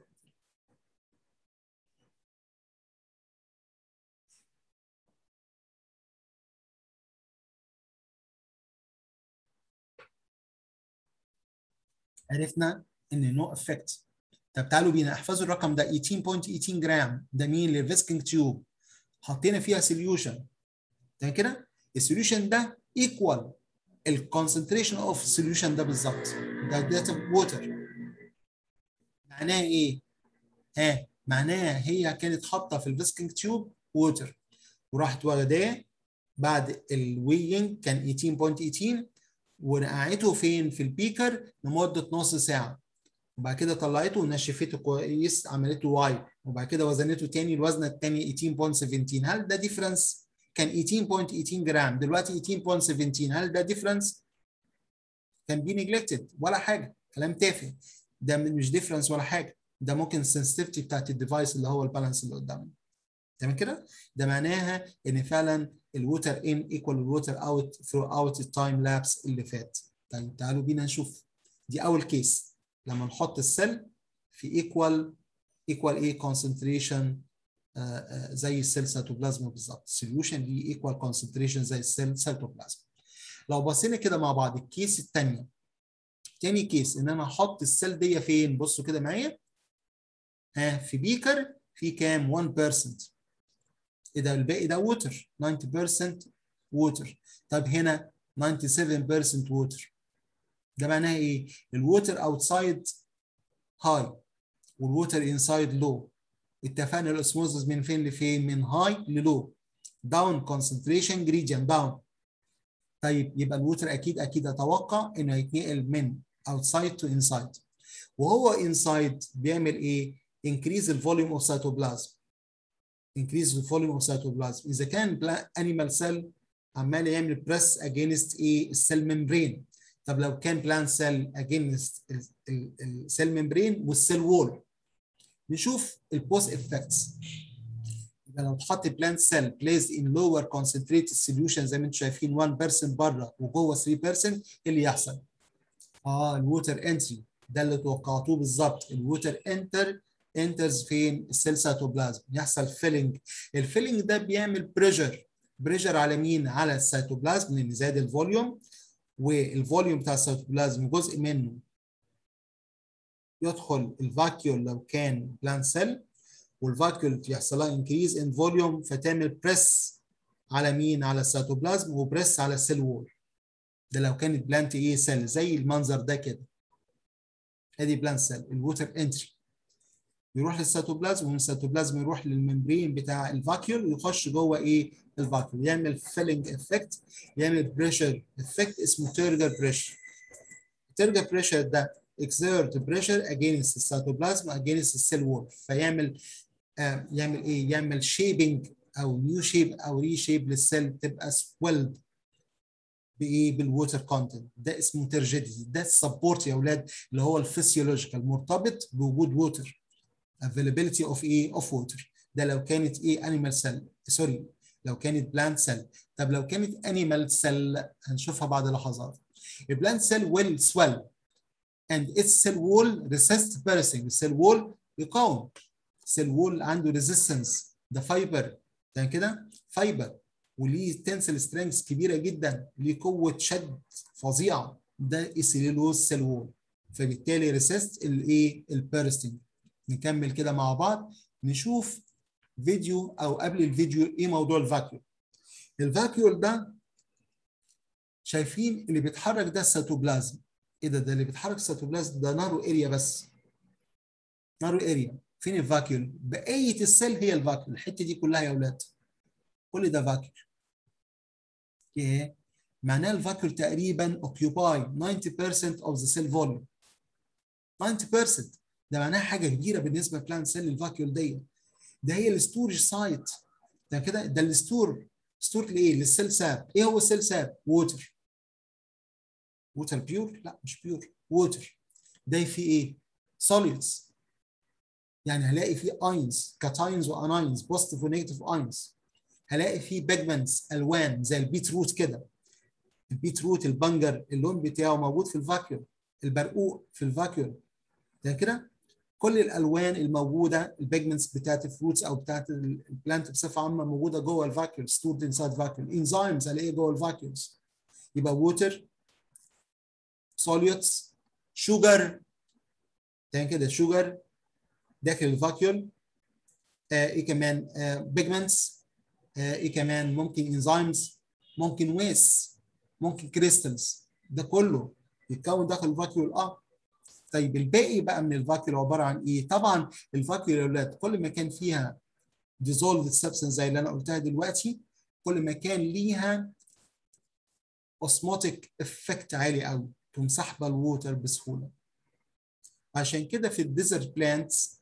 عرفنا ان نو افكت طب تعالوا بينا احفظوا الرقم ده 18.18 جرام ده مين للفيسكينج تيوب حطينا فيها سوليوشن تمام كده السوليوشن ده ايكوال الكونسنتريشن اوف السوليوشن ده بالظبط ده ده ووتر معناها ايه؟ ها معناها هي كانت حاطه في الفيسكينج تيوب ووتر وراحت واخداه بعد الوينج كان 18.18 ونقعته فين في البيكر لمده نص ساعه وبعد كده طلعته ونشفته كويس عملته واي وبعد كده وزنته تاني الوزن التاني 18.17 هل ده ديفرنس كان 18.18 جرام دلوقتي 18.17 هل ده ديفرنس كان بي نيجلكتد ولا حاجه كلام تافه ده مش ديفرنس ولا حاجه ده ممكن السنسيتيفيتي بتاعت الديفايس اللي هو البالانس اللي قدامنا تمام كده ده معناها ان فعلا الووتر ان ايكوال الووتر اوت ثرو اوت التايم لابس اللي فات طيب تعالوا بينا نشوف دي اول كيس لما نحط السيل في ايكوال ايكوال ايه كونسنتريشن زي السيل سيتوبلازم بالظبط سوليوشن ليه ايكوال كونسنتريشن زي السيل سيتوبلازم لو بصينا كده مع بعض الكيس الثانيه تاني كيس ان انا احط السيل دي فين بصوا كده معايا ها في بيكر في كام 1% ايه ده الباقي ده ووتر 90% ووتر طب هنا 97% ووتر ده معناها ايه الووتر اوتسايد هاي والووتر انسايد لو اتفقنا الاسموزس من فين لفين من هاي للو داون كونسنتريشن جريديان داون طيب يبقى الووتر اكيد اكيد اتوقع انه هيتنقل من اوتسايد تو انسايد وهو انسايد بيعمل ايه increase the volume of cytoplasm increase the volume of cytoplasm اذا كان animal cell عمال يعمل بريس اجينست ايه السيل ممبرين طب لو كان بلان سيل اجينست السيل ممبرين والسيل وول نشوف البوست افكتس يبقى لو اتحط بلانت سيل بليزد ان لور كونسنتريتد سوليوشن زي ما انتم شايفين 1% بره وجوه 3% ايه اللي يحصل؟ اه الووتر انتري ده اللي توقعتوه بالظبط الووتر انتر انترز فين السيل سيتوبلازم يحصل فيلنج الفيلنج ده بيعمل بريشر بريشر على مين على السيتوبلازم لان زاد الفوليوم والفوليوم بتاع السيتوبلازم جزء منه يدخل الفاكيول لو كان بلان سيل والفاكيول يحصل لها انكريز ان فوليوم فتعمل بريس على مين على السيتوبلازم وبريس على السيل وول ده لو كانت بلانت ايه سيل زي المنظر ده كده ادي بلان سيل الووتر انتري يروح للسيتوبلازم ومن السيتوبلازم يروح للممبرين بتاع الفاكيول ويخش جوه ايه الفاكيول يعمل فيلنج افكت يعمل بريشر افكت اسمه تيرجر بريشر تيرجر بريشر ده exert pressure against السيتوبلازم against السيل وول فيعمل آه يعمل ايه يعمل شيبنج او نيو شيب او ري شيب للسيل تبقى سويلد بايه بالووتر كونتنت ده اسمه ترجيديتي ده السبورت يا اولاد اللي هو الفسيولوجيكال مرتبط بوجود ووتر availability of ايه of water ده لو كانت ايه animal cell سوري لو كانت plant cell طب لو كانت animal cell هنشوفها بعد لحظات البلانت cell will swell and its cell wall resist bursting السيل وول يقاوم السيل وول عنده resistance ده فايبر يعني كده فايبر وليه تنسل سترينجز كبيره جدا ليه قوه شد فظيعه ده اسيلوز سيل وول فبالتالي ريسيست الايه البيرستنج نكمل كده مع بعض نشوف فيديو او قبل الفيديو ايه موضوع الفاكيول الفاكيول ده شايفين اللي بيتحرك ده السيتوبلازم ايه ده ده اللي بيتحرك السيتوبلازم ده نارو اريا بس نارو اريا فين الفاكيول بقيه السيل هي الفاكيول الحته دي كلها يا اولاد كل ده فاكيول ايه معناه الفاكيول تقريبا occupy 90% of the cell volume 90% ده معناها حاجه كبيره بالنسبه لبلانت سيل الفاكيول دي ده هي الستورج سايت ده كده ده الستور ستور لايه للسيل ساب ايه هو السيل ساب ووتر ووتر بيور لا مش بيور ووتر ده في ايه سوليدز يعني هلاقي فيه اينز كاتاينز واناينز بوزيتيف ونيجاتيف اينز هلاقي فيه بيجمنتس الوان زي البيت روت كده البيت روت البنجر اللون بتاعه موجود في الفاكيوم البرقوق في الفاكيوم ده كده كل الالوان الموجوده البيجمنتس بتاعت الفروتس او بتاعت البلانت بصفه عامه موجوده جوه الفاكيوم ستورد انسايد فاكيوم انزيمز الاقي جوه الفاكيومز يبقى ووتر سوليوتس شوجر تاني كده شوجر داخل الفاكيوم آه ايه كمان آه بيجمنتس آه ايه كمان ممكن انزيمز ممكن ويس ممكن كريستالز ده كله يتكون داخل الفاكيول اه طيب الباقي بقى من الفاكيول عباره عن ايه؟ طبعا الفاكيول يا اولاد كل ما كان فيها dissolved substance زي اللي انا قلتها دلوقتي كل ما كان ليها osmotic effect عالي قوي تقوم سحبه الووتر بسهوله عشان كده في الديزرت بلانتس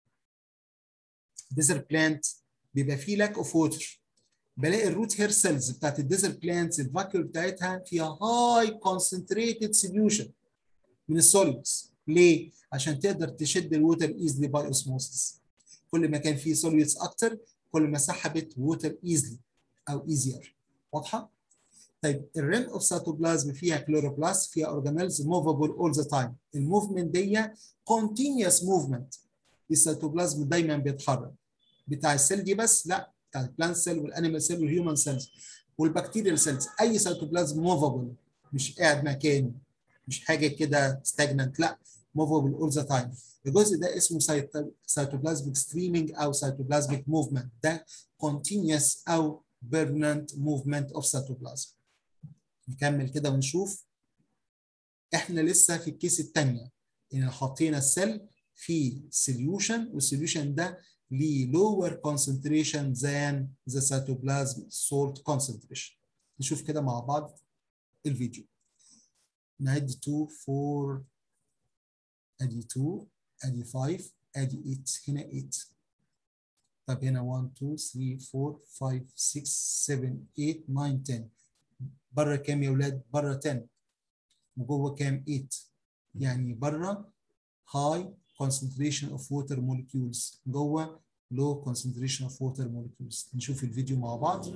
ديزرت بلانت بيبقى فيه لاك اوف ووتر بلاقي الروت هير سيلز بتاعت الديزرت بلانتس الفاكيول بتاعتها فيها هاي كونسنتريتد سوليوشن من السوليدز ليه؟ عشان تقدر تشد الووتر ايزلي باي اوسموسيس كل ما كان فيه سوليدز اكتر كل ما سحبت ووتر ايزلي او ايزير واضحه؟ طيب الريم اوف سيتوبلازم فيها كلوروبلاست فيها اورجانيلز موفابل اول ذا تايم الموفمنت دي كونتينيوس موفمنت السيتوبلازم دايما بيتحرك بتاع السيل دي بس لا بتاع البلانت سيل والانيمال سيل والهيومن سيلز والبكتيريال سيلز اي سيتوبلازم موفابل مش قاعد مكانه مش حاجه كده ستاجننت لا موفابل اول ذا تايم الجزء ده اسمه سيتوبلازميك ستريمينج او سيتوبلازميك موفمنت ده continuous او permanent movement of cytoplasm نكمل كده ونشوف احنا لسه في الكيس الثانيه ان حطينا السيل في سوليوشن والسوليوشن ده ليه lower concentration than the cytoplasm salt concentration نشوف كده مع بعض الفيديو نعد 2 4 ادي 2 ادي 5 ادي 8 هنا 8 طب هنا 1 2 3 4 5 6 7 8 9 10 بره كام يا ولاد؟ بره 10 وجوه كام؟ 8 يعني بره high concentration of water molecules جوه low concentration of water molecules نشوف الفيديو مع بعض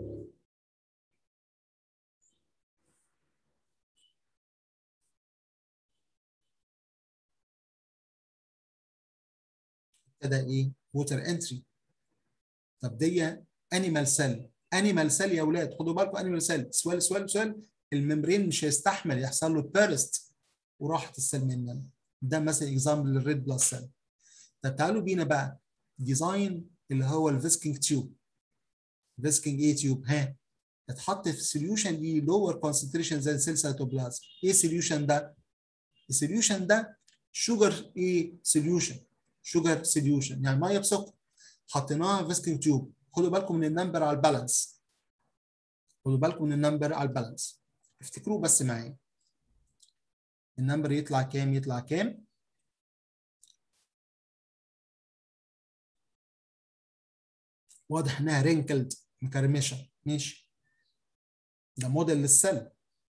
ابتدى ايه؟ water entry طب دي انيمال سيل انيمال سيل يا اولاد خدوا بالكم انيمال سيل سؤال سؤال سؤال الممبرين مش هيستحمل يحصل له بيرست وراحت السيل مننا ده مثلا اكزامبل للريد بلاد سيل طب تعالوا بينا بقى ديزاين اللي هو الفيسكينج تيوب فيسكينج ايه تيوب ها اتحط في سوليوشن ليه لور كونسنتريشن زي السيل سيتوبلازم ايه السوليوشن ده؟ السوليوشن ده شوجر ايه سوليوشن شوجر سوليوشن يعني ميه بسكر حطيناها فيسكينج تيوب خدوا بالكم من النمبر على البالانس خدوا بالكم من النمبر على البالانس افتكروه بس معايا النمبر يطلع كام يطلع كام واضح انها رينكلد مكرمشه ماشي ده موديل للسل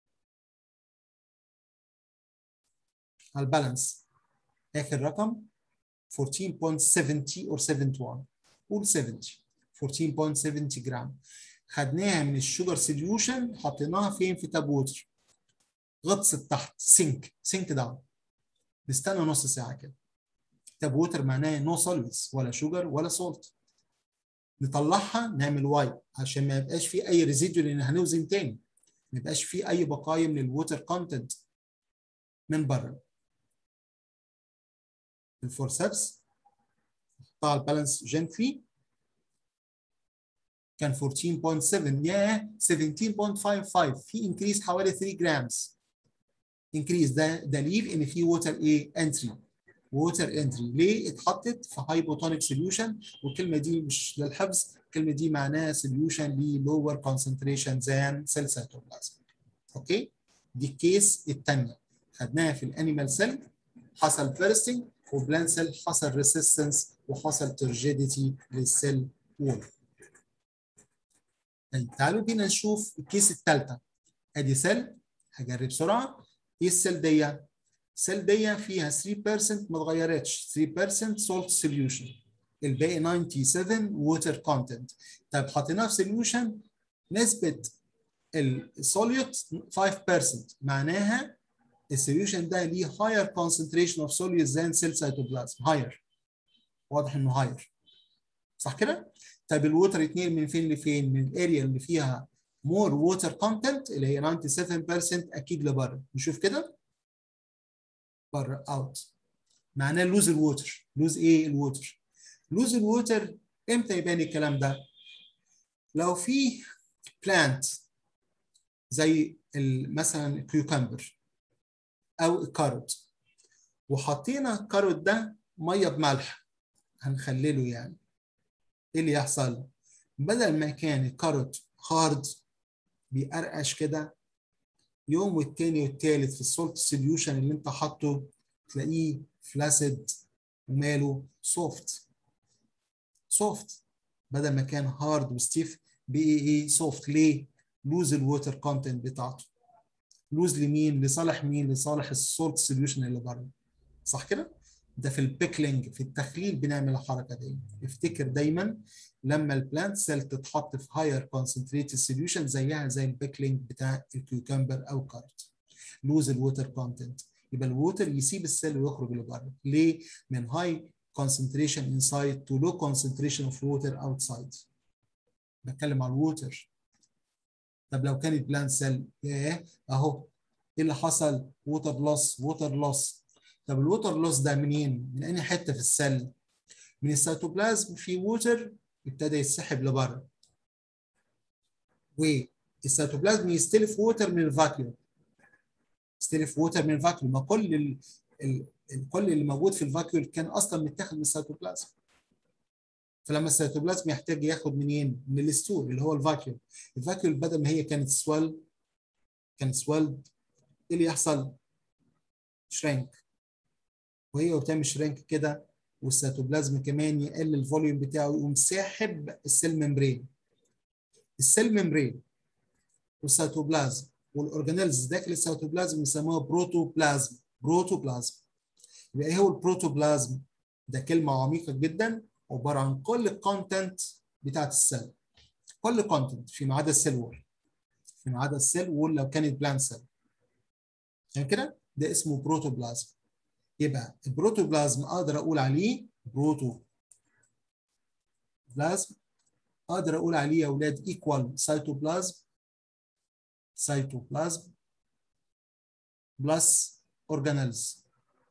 على البالانس اخر رقم 14.70 or 71 قول 70 14.70 جرام خدناها من الشوجر سوليوشن حطيناها فين في تاب ووتر غطست تحت سينك سينك داون نستنى نص ساعه كده تاب ووتر معناه نو سوليدز ولا شوجر ولا سولت نطلعها نعمل واي عشان ما يبقاش في اي ريزيديو لان هنوزن تاني ما يبقاش في اي بقايا من الووتر كونتنت من بره الفورسبس نحطها على البالانس جنتلي كان 14.7 يا 17.55 في انكريز حوالي 3 جرامز انكريز ده دليل ان في ووتر ايه انتري ووتر انتري ليه اتحطت في هايبوتونيك سوليوشن والكلمه دي مش للحفظ الكلمه دي معناها سوليوشن للور كونسنتريشن ذان سيل سيتوبلازم اوكي دي الكيس الثانيه خدناها في الانيمال سيل حصل بيرستنج وبلان سيل حصل ريسيستنس وحصل ترجيديتي للسيل وول طيب تعالوا بينا نشوف الكيس الثالثه ادي سيل هجرب بسرعه ايه السيل دي؟ السيل دي فيها 3% ما اتغيرتش 3% سولت سوليوشن الباقي 97 ووتر كونتنت طيب حطيناها في سوليوشن نسبه السوليوت 5% معناها السوليوشن ده ليه higher concentration of solute than cell cytoplasm higher واضح انه higher صح كده؟ طب الووتر اتنين من فين لفين؟ من الاريا اللي فيها more water content اللي هي 97% اكيد لبره نشوف كده بره اوت معناه لوز الووتر لوز ايه الووتر لوز الووتر امتى يبان الكلام ده لو في بلانت زي مثلا الكيوكمبر او الكاروت وحطينا الكاروت ده ميه بملح هنخلله يعني ايه اللي يحصل بدل ما كان الكاروت هارد بيقرقش كده يوم والتاني والتالت في السولت سوليوشن اللي انت حاطه تلاقيه فلاسد وماله سوفت سوفت بدل ما كان هارد وستيف بقي ايه سوفت ليه؟ لوز الووتر كونتنت بتاعته لوز لمين؟ لصالح مين؟ لصالح السولت سوليوشن اللي بره صح كده؟ ده في البيكلينج في التخليل بنعمل الحركه دي افتكر دايما لما البلانت سيل تتحط في هاير كونسنتريتد سوليوشن زيها زي البيكلينج بتاع الكيوكمبر او كارت لوز الووتر كونتنت يبقى الووتر يسيب السيل ويخرج لبره ليه؟ من هاي concentration inside to low concentration of water outside بتكلم على الووتر طب لو كانت بلانت سيل ياه اهو ايه اللي حصل؟ ووتر لوس ووتر لوس طب الووتر لوس ده منين؟ من انهي حته في السيل؟ من السيتوبلازم في ووتر ابتدى يتسحب لبره. والسيتوبلازم يستلف ووتر من الفاكيوم. يستلف ووتر من الفاكيوم ما كل ال... ال... كل اللي موجود في الفاكيوم كان اصلا متاخد من السيتوبلازم. فلما السيتوبلازم يحتاج ياخد منين؟ من الستور اللي هو الفاكيوم. الفاكيوم بدل ما هي كانت سوال كانت سوالد ايه اللي يحصل؟ شرينك وهي وبتعمل شرينك كده والسيتوبلازم كمان يقل الفوليوم بتاعه يقوم ساحب السيل ممبرين السيل ممبرين والسيتوبلازم والاورجانيلز داخل السيتوبلازم بيسموها بروتوبلازم بروتوبلازم يبقى ايه هو البروتوبلازم ده كلمه عميقه جدا عباره عن كل الكونتنت بتاعت السيل كل كونتنت فيما عدا السيل وول فيما عدا السيل وول لو كانت بلان سيل عشان كده ده اسمه بروتوبلازم يبقى البروتوبلازم اقدر اقول عليه بروتو بلازم اقدر اقول عليه يا اولاد ايكوال سيتوبلازم سيتوبلازم بلس اورجانيلز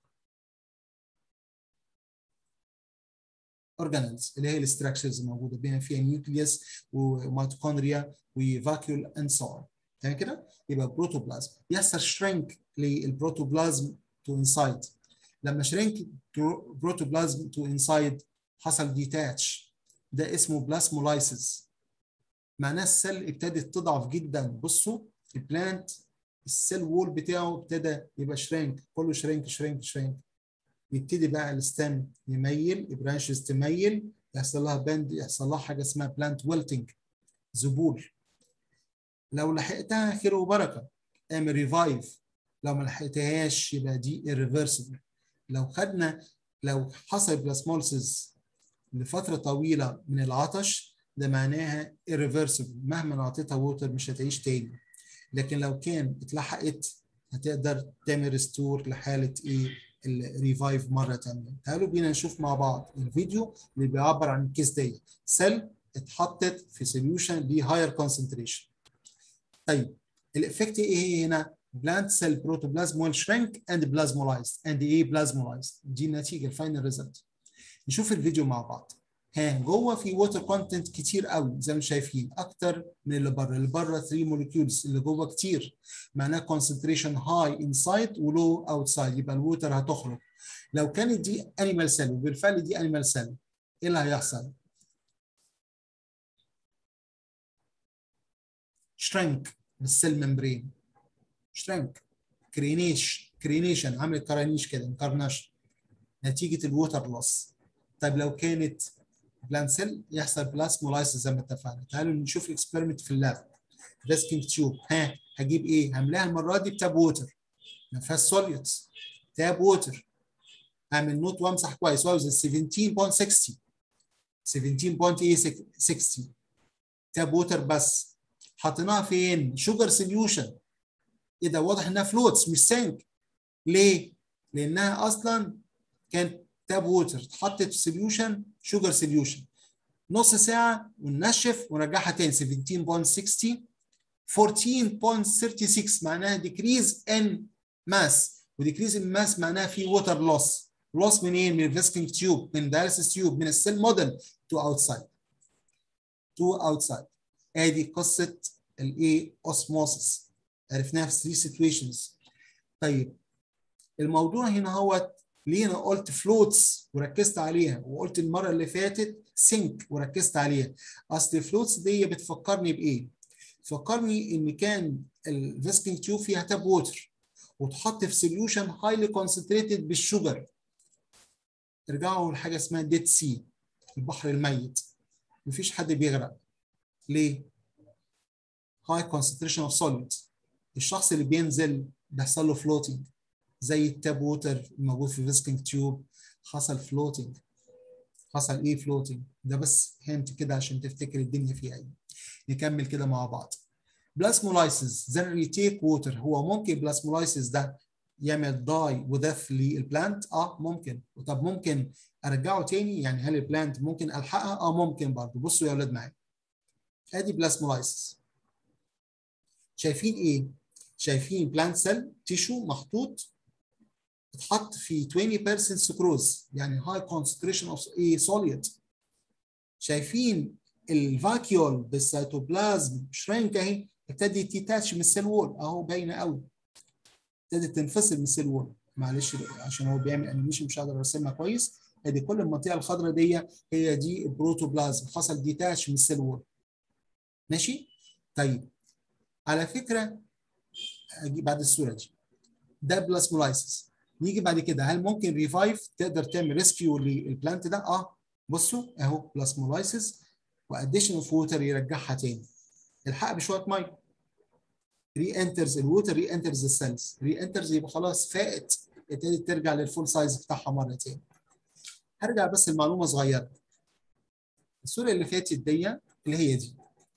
اورجانيلز اللي هي الاستراكشرز الموجوده بما فيها نيوكليوس وميتوكوندريا وفاكيول اند سو اون تمام كده يبقى بروتوبلازم يحصل شرينك للبروتوبلازم تو انسايد لما شرينك بروتوبلازم تو انسايد حصل ديتاتش ده اسمه بلاسمولايسيس معناه السيل ابتدت تضعف جدا بصوا البلانت السيل وول بتاعه ابتدى يبقى شرينك كله شرينك شرينك شرينك يبتدي بقى الستام يميل البرانشز تميل يحصل لها بند يحصل لها حاجه اسمها بلانت ويلتنج ذبول لو لحقتها خير وبركه اعمل ريفايف لو ما لحقتهاش يبقى دي irreversible لو خدنا لو حصل بلاسمولسيس لفتره طويله من العطش ده معناها irreversible مهما اعطيتها ووتر مش هتعيش تاني لكن لو كان اتلحقت هتقدر تعمل ريستور لحاله ايه الريفايف مره ثانيه تعالوا بينا نشوف مع بعض الفيديو اللي بيعبر عن الكيس دي سيل اتحطت في سوليوشن بهاير كونسنتريشن طيب الافكت ايه هنا plant cell protoplasm will shrink and plasmolized and ايه plasmolized دي النتيجه الفاينل ريزلت نشوف الفيديو مع بعض ها جوه في ووتر كونتنت كتير قوي زي ما شايفين اكتر من اللي بره اللي بره 3 موليكيولز اللي جوه كتير معناها كونسنتريشن هاي انسايد ولو اوتسايد يبقى الووتر هتخرج لو كانت دي انيمال سيل وبالفعل دي انيمال سيل ايه اللي هيحصل؟ شرينك بالسيل ممبرين شرينك كرينيش كرينيشن عملت كرانيش كده انكرنشن نتيجه الووتر لوس طيب لو كانت بلان سيل يحصل بلاسمولايسيس زي ما اتفقنا تعالوا نشوف الاكسبيرمنت في اللاب ريسكينج تيوب ها هجيب ايه هملاها المره دي بتاب ووتر ما فيهاش سوليوتس تاب ووتر اعمل نوت وامسح كويس واوزن 17.60 17.60 تاب ووتر بس حطيناها فين؟ شوجر سوليوشن ايه ده واضح انها فلوتس مش سانك ليه؟ لانها اصلا كانت تاب ووتر اتحطت في سوليوشن شوجر سوليوشن نص ساعه وننشف ونرجعها تاني 17.60 14.36 معناها ديكريز ان ماس وديكريز ان ماس معناها في ووتر لوس لوس منين؟ من الفيسكينج تيوب من دايلسيس تيوب من السيل موديل تو اوتسايد تو اوتسايد ادي قصه الايه اوسموسس عرفناها في 3 سيتويشنز طيب الموضوع هنا هو ليه انا قلت فلوتس وركزت عليها وقلت المره اللي فاتت سينك وركزت عليها اصل الفلوتس دي بتفكرني بايه فكرني ان كان الفيسكينج تيوب فيها تاب ووتر وتحط في سوليوشن هايلي كونسنتريتد بالشوجر ارجعوا لحاجه اسمها ديد سي البحر الميت مفيش حد بيغرق ليه هاي كونسنتريشن اوف سوليدز الشخص اللي بينزل بيحصل له فلوتنج زي التاب ووتر الموجود في الفيسكينج تيوب حصل فلوتنج حصل ايه فلوتنج ده بس هنت كده عشان تفتكر الدنيا فيها ايه نكمل كده مع بعض بلاسمولايسيس زي ريتيك ووتر هو ممكن بلاسمولايسيس ده يعمل داي وذف للبلانت اه ممكن طب ممكن ارجعه تاني يعني هل البلانت ممكن الحقها اه ممكن برضه بصوا يا اولاد معايا ادي بلاسمولايسيس شايفين ايه شايفين بلانت سيل تيشو محطوط اتحط في 20% سكروز يعني هاي كونسنتريشن اوف ايه سوليد شايفين الفاكيول بالسيتوبلازم شرينك اهي ابتدت تيتاتش من السيل وول اهو باينه قوي ابتدت تنفصل من السيل وول معلش عشان هو بيعمل انيميشن مش هقدر ارسمها كويس ادي كل المنطقه الخضراء دي هي دي البروتوبلازم حصل ديتاتش من السيل وول ماشي طيب على فكره اجي بعد الصوره دي ده بلاسمولايسيس نيجي بعد كده هل ممكن ريفايف تقدر تعمل ريسكيو للبلانت ده اه بصوا اهو بلاسمولايسيس واديشن اوف ووتر يرجعها تاني الحق بشويه ميه ري انترز الووتر ري انترز السيلز ري انترز يبقى خلاص فاقت ابتدت ترجع للفول سايز بتاعها مره تاني هرجع بس المعلومه صغيره الصوره اللي فاتت دي اللي هي دي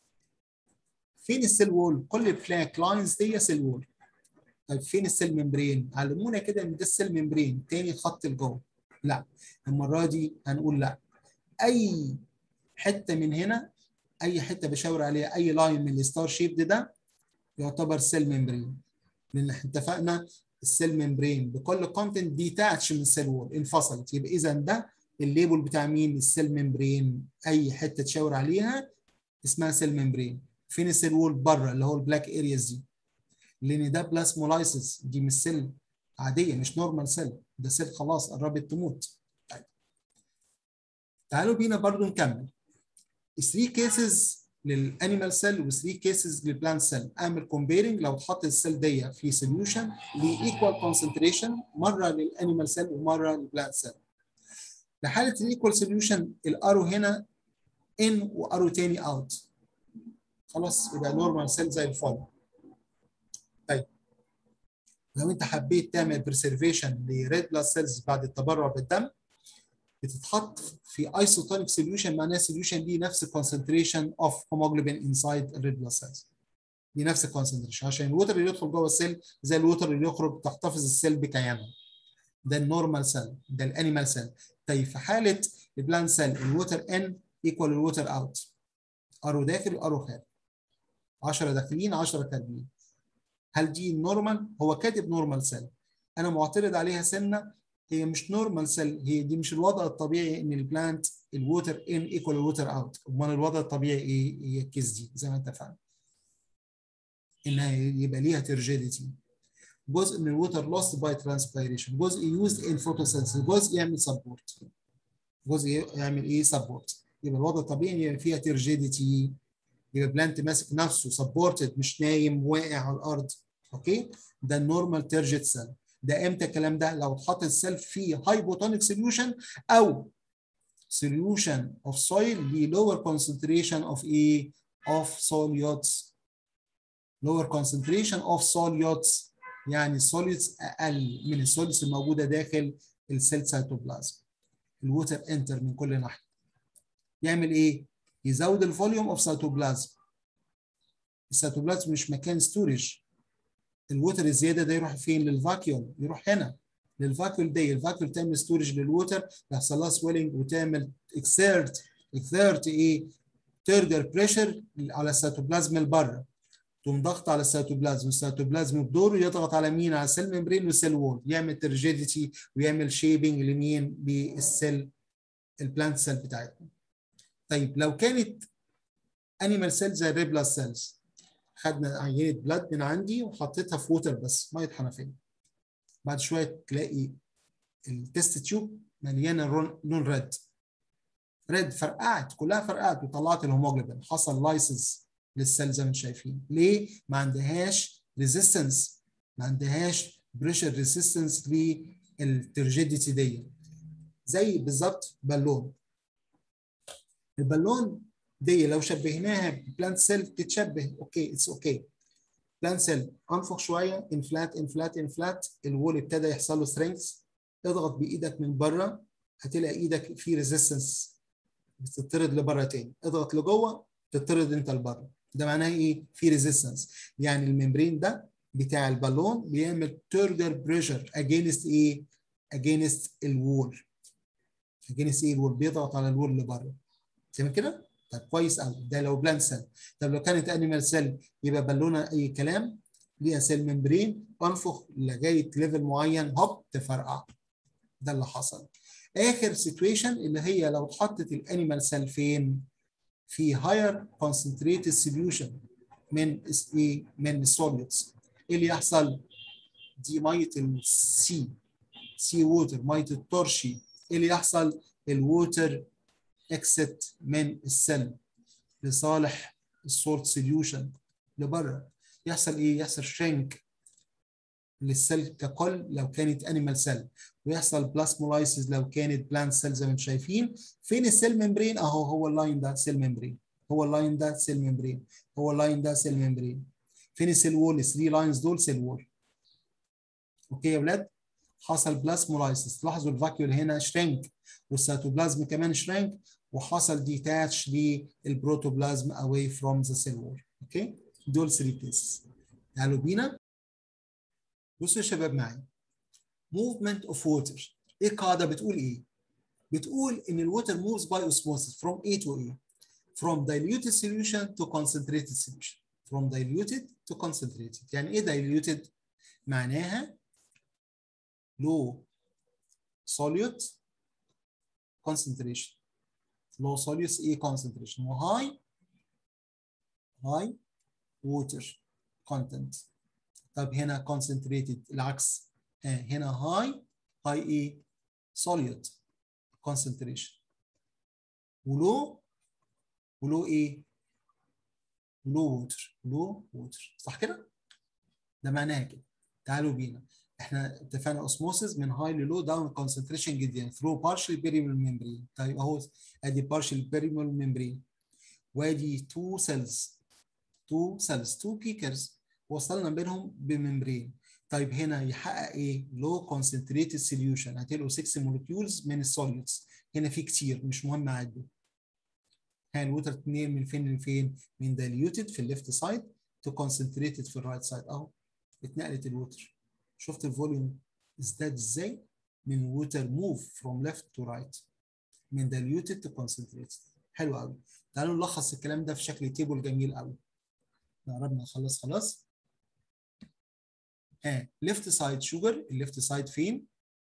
فين السيل وول كل بلاك لاينز دي سيل وول طيب فين السيل ممبرين علمونا كده ان ده السيل ممبرين تاني خط لجوه لا المره دي هنقول لا اي حته من هنا اي حته بشاور عليها اي لاين من الستار شيب ده يعتبر سيل ممبرين لان احنا اتفقنا السيل ممبرين بكل كونتنت ديتاتش من السيل وول انفصلت يبقى اذا ده الليبل بتاع مين السيل ممبرين اي حته تشاور عليها اسمها سيل ممبرين فين السيل وول بره اللي هو البلاك ارياز دي لان ده بلاسمولايسيس دي مش سيل عاديه مش نورمال سيل ده سيل خلاص قربت تموت طيب تعالوا بينا برضو نكمل 3 كيسز للانيمال سيل و3 كيسز للبلانت سيل اعمل كومبيرنج لو اتحط السيل دي في سوليوشن لايكوال كونسنتريشن مره للانيمال سيل ومره للبلانت سيل لحاله الايكوال سوليوشن الارو هنا ان وارو تاني اوت خلاص يبقى نورمال سيل زي الفل طيب لو انت حبيت تعمل بريسرفيشن لريد بلاد سيلز بعد التبرع بالدم بتتحط في ايسوتونيك سوليوشن معناها سوليوشن ليه نفس الكونسنتريشن اوف هيموجلوبين انسايد الريد بلاد سيلز دي نفس الكونسنتريشن عشان الوتر اللي يدخل جوه السيل زي الوتر اللي يخرج تحتفظ السيل بكيانها ده النورمال سيل ده الانيمال سيل طيب في حاله البلان سيل الوتر ان ايكوال الوتر اوت ارو داخل وارو خارج 10 داخلين 10 خارجين هل دي نورمال؟ هو كاتب نورمال سيل انا معترض عليها سنه هي مش نورمال سيل هي دي مش الوضع الطبيعي ان البلانت الووتر ان ايكوال الووتر اوت امال الوضع الطبيعي ايه؟ هي الكيس دي زي ما انت فاهم انها يبقى ليها ترجيديتي جزء من الووتر لوست باي ترانسبيريشن جزء يوزد ان فوتوسينثيسيس جزء يعمل سبورت جزء يعمل ايه سبورت يبقى الوضع الطبيعي يبقى فيها ترجيديتي يبقى بلانت ماسك نفسه سبورتد مش نايم واقع على الارض اوكي ده النورمال ترجت سيل ده امتى الكلام ده لو اتحط السيل في هايبوتونيك سوليوشن او solution of soil ب lower concentration of ايه of solutes lower concentration of solutes يعني solids اقل من السوليدز الموجوده داخل السيل سيتوبلازم الووتر انتر من كل ناحيه يعمل ايه يزود الفوليوم اوف سيتوبلازم السيتوبلازم مش مكان ستورج الووتر الزياده ده يروح فين للفاكيوم يروح هنا للفاكيوم ده الفاكيوم تعمل ستورج للووتر يحصل لها سويلنج وتعمل اكسيرت اكسيرت ايه ترجر بريشر على السيتوبلازم اللي بره تقوم ضغط على السيتوبلازم والسيتوبلازم بدوره يضغط على مين على السيل ممبرين والسيل وول يعمل ترجيديتي ويعمل شيبنج لمين للسيل البلانت سيل بتاعتنا طيب لو كانت انيمال سيل زي الريبلا سيلز خدنا عينه بلاد من عندي وحطيتها في ووتر بس ميه حنفيه بعد شويه تلاقي التست تيوب مليانه لون ريد ريد فرقعت كلها فرقعت وطلعت الهيموجلوبين حصل لايسنس للسيل زي ما انتم شايفين ليه ما عندهاش ريزيستنس ما عندهاش بريشر ريزيستنس للترجيديتي دي زي بالظبط بالون البالون دي لو شبهناها ببلانت سيل تتشبه اوكي اتس اوكي بلانت سيل انفخ شويه انفلات انفلات انفلات الوول ابتدى يحصل له سترينث اضغط بايدك من بره هتلاقي ايدك في ريزيستنس بتطرد لبره تاني اضغط لجوه تطرد انت لبره ده معناه ايه في ريزيستنس يعني الممبرين ده بتاع البالون بيعمل تيرجر بريشر اجينست ايه اجينست الوول اجينست ايه الوول بيضغط على الوول اللي بره تمام كده طب كويس قوي ده لو بلان سيل طب لو كانت انيمال سيل يبقى بالونه اي كلام ليها سيل ممبرين انفخ لغايه ليفل معين هوب تفرقع ده اللي حصل اخر سيتويشن اللي هي لو اتحطت الانيمال سيل فين في هاير كونسنتريتد سوليوشن من ايه من السوليدز ايه اللي يحصل دي ميه السي سي ووتر ميه الترشي ايه اللي يحصل الووتر اكسيت من السيل لصالح السولت سوليوشن لبره يحصل ايه يحصل شرينك للسيل ككل لو كانت انيمال سيل ويحصل بلاسمولايسيس لو كانت بلانت سيل زي ما انتم شايفين فين السيل ممبرين اهو هو اللاين ده سيل ممبرين هو اللاين ده سيل ممبرين هو اللاين ده سيل ممبرين فين السيل وول الثري لاينز دول سيل وول اوكي يا ولاد حصل بلاسمولايسيس لاحظوا الفاكيول هنا شرينك والسيتوبلازم كمان شرينك وحصل ديتاتش للبروتوبلازم away from the cell wall اوكي دول 3 كيسز تعالوا بينا بصوا يا شباب معايا movement of water ايه القاعده بتقول ايه بتقول ان الووتر moves by osmosis from A to A from diluted solution to concentrated solution from diluted to concentrated يعني ايه diluted معناها low solute concentration low solute ايه concentration وهاي high water content طب هنا concentrated العكس هنا هاي هاي ايه solute concentration ولو ولو ايه لو ووتر لو ووتر صح كده ده معناها كده تعالوا بينا احنا اتفقنا اوسموسيس من هاي للو داون كونسنتريشن جدا ثرو بارشل بيريمال ميمبرين طيب اهو ادي بارشل بيريمال ميمبرين وادي تو سيلز تو سيلز تو بيكرز وصلنا بينهم بممبرين طيب هنا يحقق ايه لو كونسنتريتد سوليوشن هتلاقوا 6 مولكيولز من السوليوتس هنا في كتير مش مهم اعده ها الوتر اتنين من فين لفين من دايليوتد في الليفت سايد تو كونسنتريتد في الرايت سايد اهو اتنقلت الوتر شفت الفوليوم ازداد ازاي من ووتر موف فروم ليفت تو رايت من دايليوتد تو كونسنتريتد حلو قوي تعالوا نلخص الكلام ده في شكل تيبل جميل قوي قربنا نخلص خلاص ها ليفت سايد شوجر الليفت سايد فين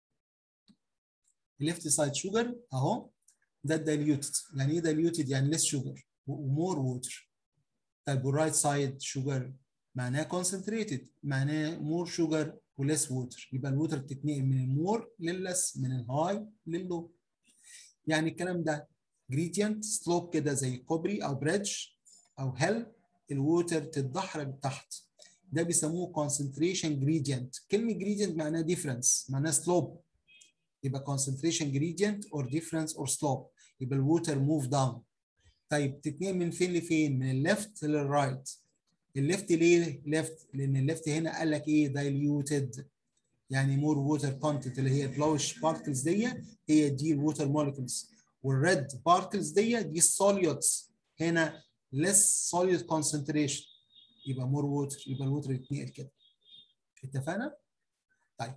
الليفت سايد شوجر اهو ده الدايليوتد يعني ايه دايليوتد يعني ليس شوجر ومور ووتر طيب والرايت سايد شوجر معناه كونسنتريتد معناه مور شوجر وليس ووتر يبقى الووتر بتتنقل من المور لللس من الهاي لللو يعني الكلام ده جريدينت سلوب كده زي كوبري او بريدج او هيل الووتر تتدحرج تحت ده بيسموه concentration gradient كلمة gradient معناها difference معناها slope يبقى concentration gradient or difference or slope يبقى الووتر move down طيب تتنقل من فين لفين؟ من الليفت للرايت الليفت ليه ليفت؟ لأن الليفت هنا قال لك إيه diluted يعني more water content اللي هي البلوش بارتكلز دي هي دي الووتر مولكيولز والريد بارتكلز دي دي السوليوتس هنا less solute concentration يبقى مور ووتر يبقى الووتر يتنقل كده اتفقنا؟ طيب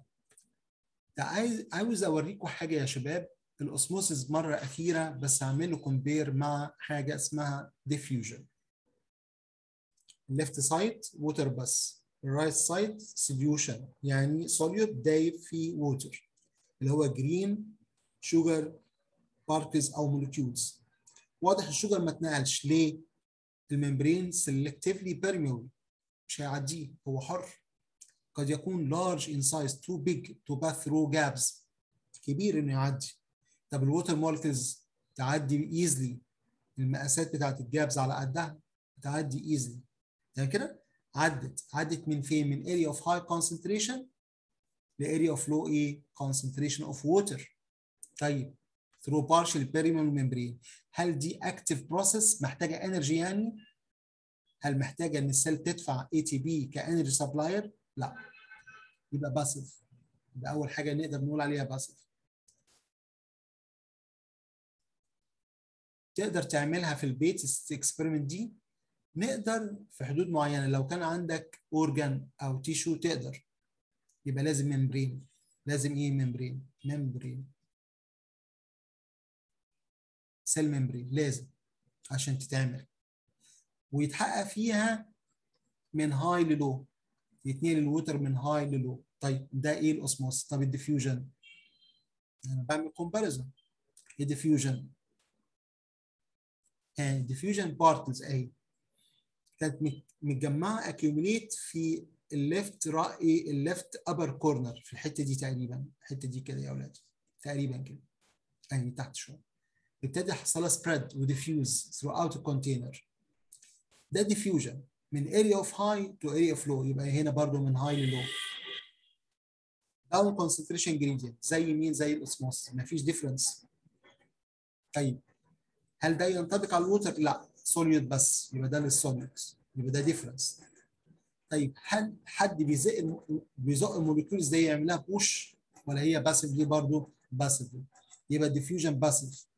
عايز عاوز اوريكم حاجه يا شباب الاوسموسيس مره اخيره بس هعمل له كومبير مع حاجه اسمها ديفيوجن الليفت سايد ووتر بس الرايت سايد سوليوشن يعني سوليوت دايب في ووتر اللي هو جرين شوجر باركلز او مولكيولز واضح الشوجر ما اتنقلش ليه؟ الممبرين سيلكتيفلي بيرميبل مش هيعديه هو حر قد يكون large in size too big to pass through gaps كبير انه يعدي طب الووتر مولكيولز تعدي ايزلي المقاسات بتاعت الجابز على قدها تعدي ايزلي يعني كده عدت عدت من فين من area of high concentration ل area of low ايه concentration of water طيب through partial perimeter membrane هل دي active process محتاجه انرجي يعني هل محتاجه ان السيل تدفع اي تي بي كانرجي سبلاير لا يبقى باسيف يبقى اول حاجه نقدر نقول عليها باسيف تقدر تعملها في البيت الاكسبيرمنت دي نقدر في حدود معينه لو كان عندك اورجان او تيشو تقدر يبقى لازم ممبرين لازم ايه ممبرين ممبرين سيل ممبرين لازم عشان تتعمل ويتحقق فيها من هاي للو يتنقل الوتر من هاي للو طيب ده ايه الاوسموس طب الديفيوجن انا بعمل كومباريزون الديفيوجن ها ديفيوجن بارتلز اهي كانت متجمعه اكيوميليت في الليفت رأي الليفت ابر كورنر في الحته دي تقريبا الحته دي كده يا اولاد تقريبا كده اهي تحت شويه ابتدى يحصل لها سبريد وديفيوز ثرو اوت الكونتينر ده ديفيوجن من area of high to area of low يبقى هنا برضو من high ل low down concentration gradient زي مين زي الاسموس مفيش difference طيب هل ده ينطبق على الووتر؟ لا solute بس يبقى ده للسوليوتس يبقى ده difference طيب هل حد بيزق بيزق الموليكيولز دي يعملها بوش ولا هي باسيف دي برضه باسيف يبقى diffusion باسيف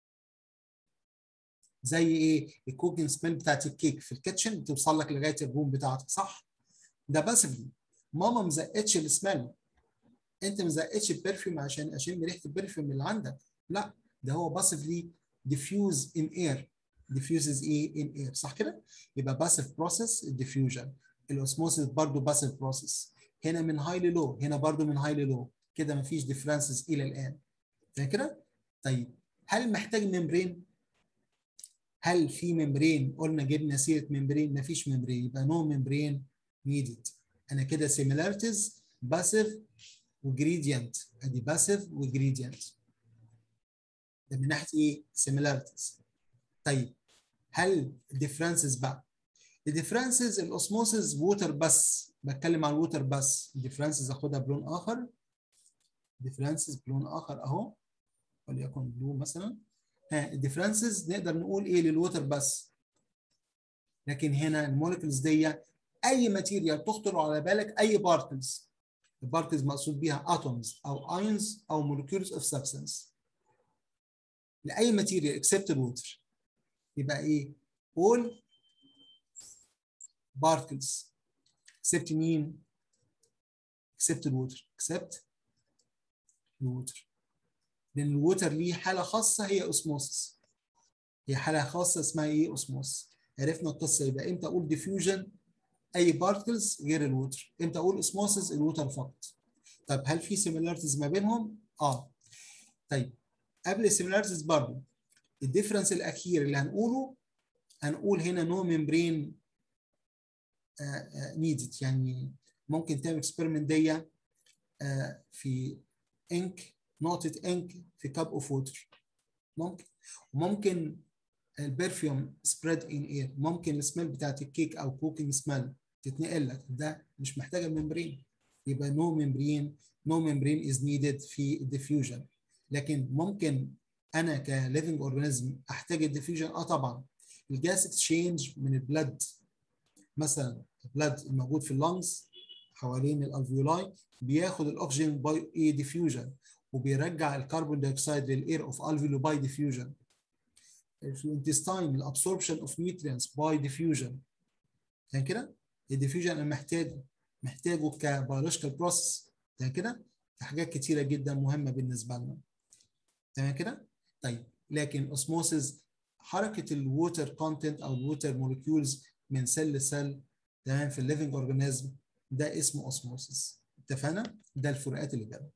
زي ايه الكوكينج سميل بتاعت الكيك في الكيتشن بتوصل لك لغايه الروم بتاعتك صح ده باسفلي ماما ما زقتش السميل انت ما زقتش البرفيوم عشان اشم ريحه البرفيوم اللي عندك لا ده هو باسفلي diffuse in air diffuses ايه in air صح كده يبقى باسيف بروسيس الديفيوجن الاوسموسيس برضه باسيف بروسيس هنا من هاي للو هنا برضه من هاي للو كده ما فيش ديفرنسز الى الان فاهم كده طيب هل محتاج ممبرين هل في ممبرين قلنا جبنا سيره ممبرين ما فيش ممبرين يبقى نو ممبرين نيدد انا كده سيميلاريتيز باسيف وجريدينت ادي باسيف وجريدينت ده من ناحيه ايه similarities طيب هل الديفرنسز بقى الديفرنسز الاوسموسيس ووتر بس بتكلم عن الووتر بس الديفرنسز اخدها بلون اخر ديفرنسز بلون اخر اهو وليكن بلو مثلا ها الديفرنسز نقدر نقول ايه للووتر بس لكن هنا المولكيولز دي اي ماتيريال تخطر على بالك اي بارتكلز البارتكلز مقصود بيها اتومز او ايونز او مولكيولز اوف سبستانس لاي ماتيريال اكسبت الووتر يبقى ايه all particles except مين except الووتر except الووتر لان الووتر ليه حاله خاصه هي اوسموسس هي حاله خاصه اسمها ايه اوسموس عرفنا القصه يبقى امتى اقول ديفيوجن اي بارتكلز غير الووتر امتى اقول اوسموسس الووتر فقط طب هل في سيميلاريتيز ما بينهم اه طيب قبل السيميلاريتيز برضه الديفرنس الاخير اللي هنقوله هنقول هنا نو ممبرين نيدد يعني ممكن تعمل اكسبيرمنت دي في انك نقطه انك في كاب اوف ووتر ممكن وممكن البرفيوم سبريد ان اير ممكن السميل بتاعت الكيك او كوكينج سميل تتنقل لك ده مش محتاجه ممبرين يبقى نو ممبرين نو ممبرين از نيدد في الديفيوجن لكن ممكن انا كليفنج اورجانيزم احتاج الديفيوجن اه طبعا الجاس اكسشينج من البلد مثلا البلد الموجود في اللنجز حوالين الالفيولاي بياخد الاكسجين باي اي ديفيوجن وبيرجع الكربون دايوكسيد للاير اوف الفيولو باي ديفيوجن في الانتستاين الابسوربشن اوف نيوترينز باي ديفيوجن يعني كده الديفيوجن انا محتاجه محتاجه كبيولوجيكال بروسيس يعني كده في حاجات كتيره جدا مهمه بالنسبه لنا تمام كده طيب لكن اوسموسيس حركه الووتر كونتنت او الووتر مولكيولز من سيل لسيل تمام في الليفنج اورجانيزم ده اسمه اوسموسيس اتفقنا ده الفروقات اللي جايه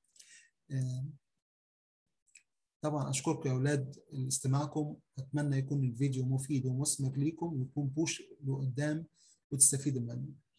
طبعا اشكركم يا اولاد لاستماعكم اتمنى يكون الفيديو مفيد ومثمر ليكم ويكون بوش لقدام وتستفيدوا منه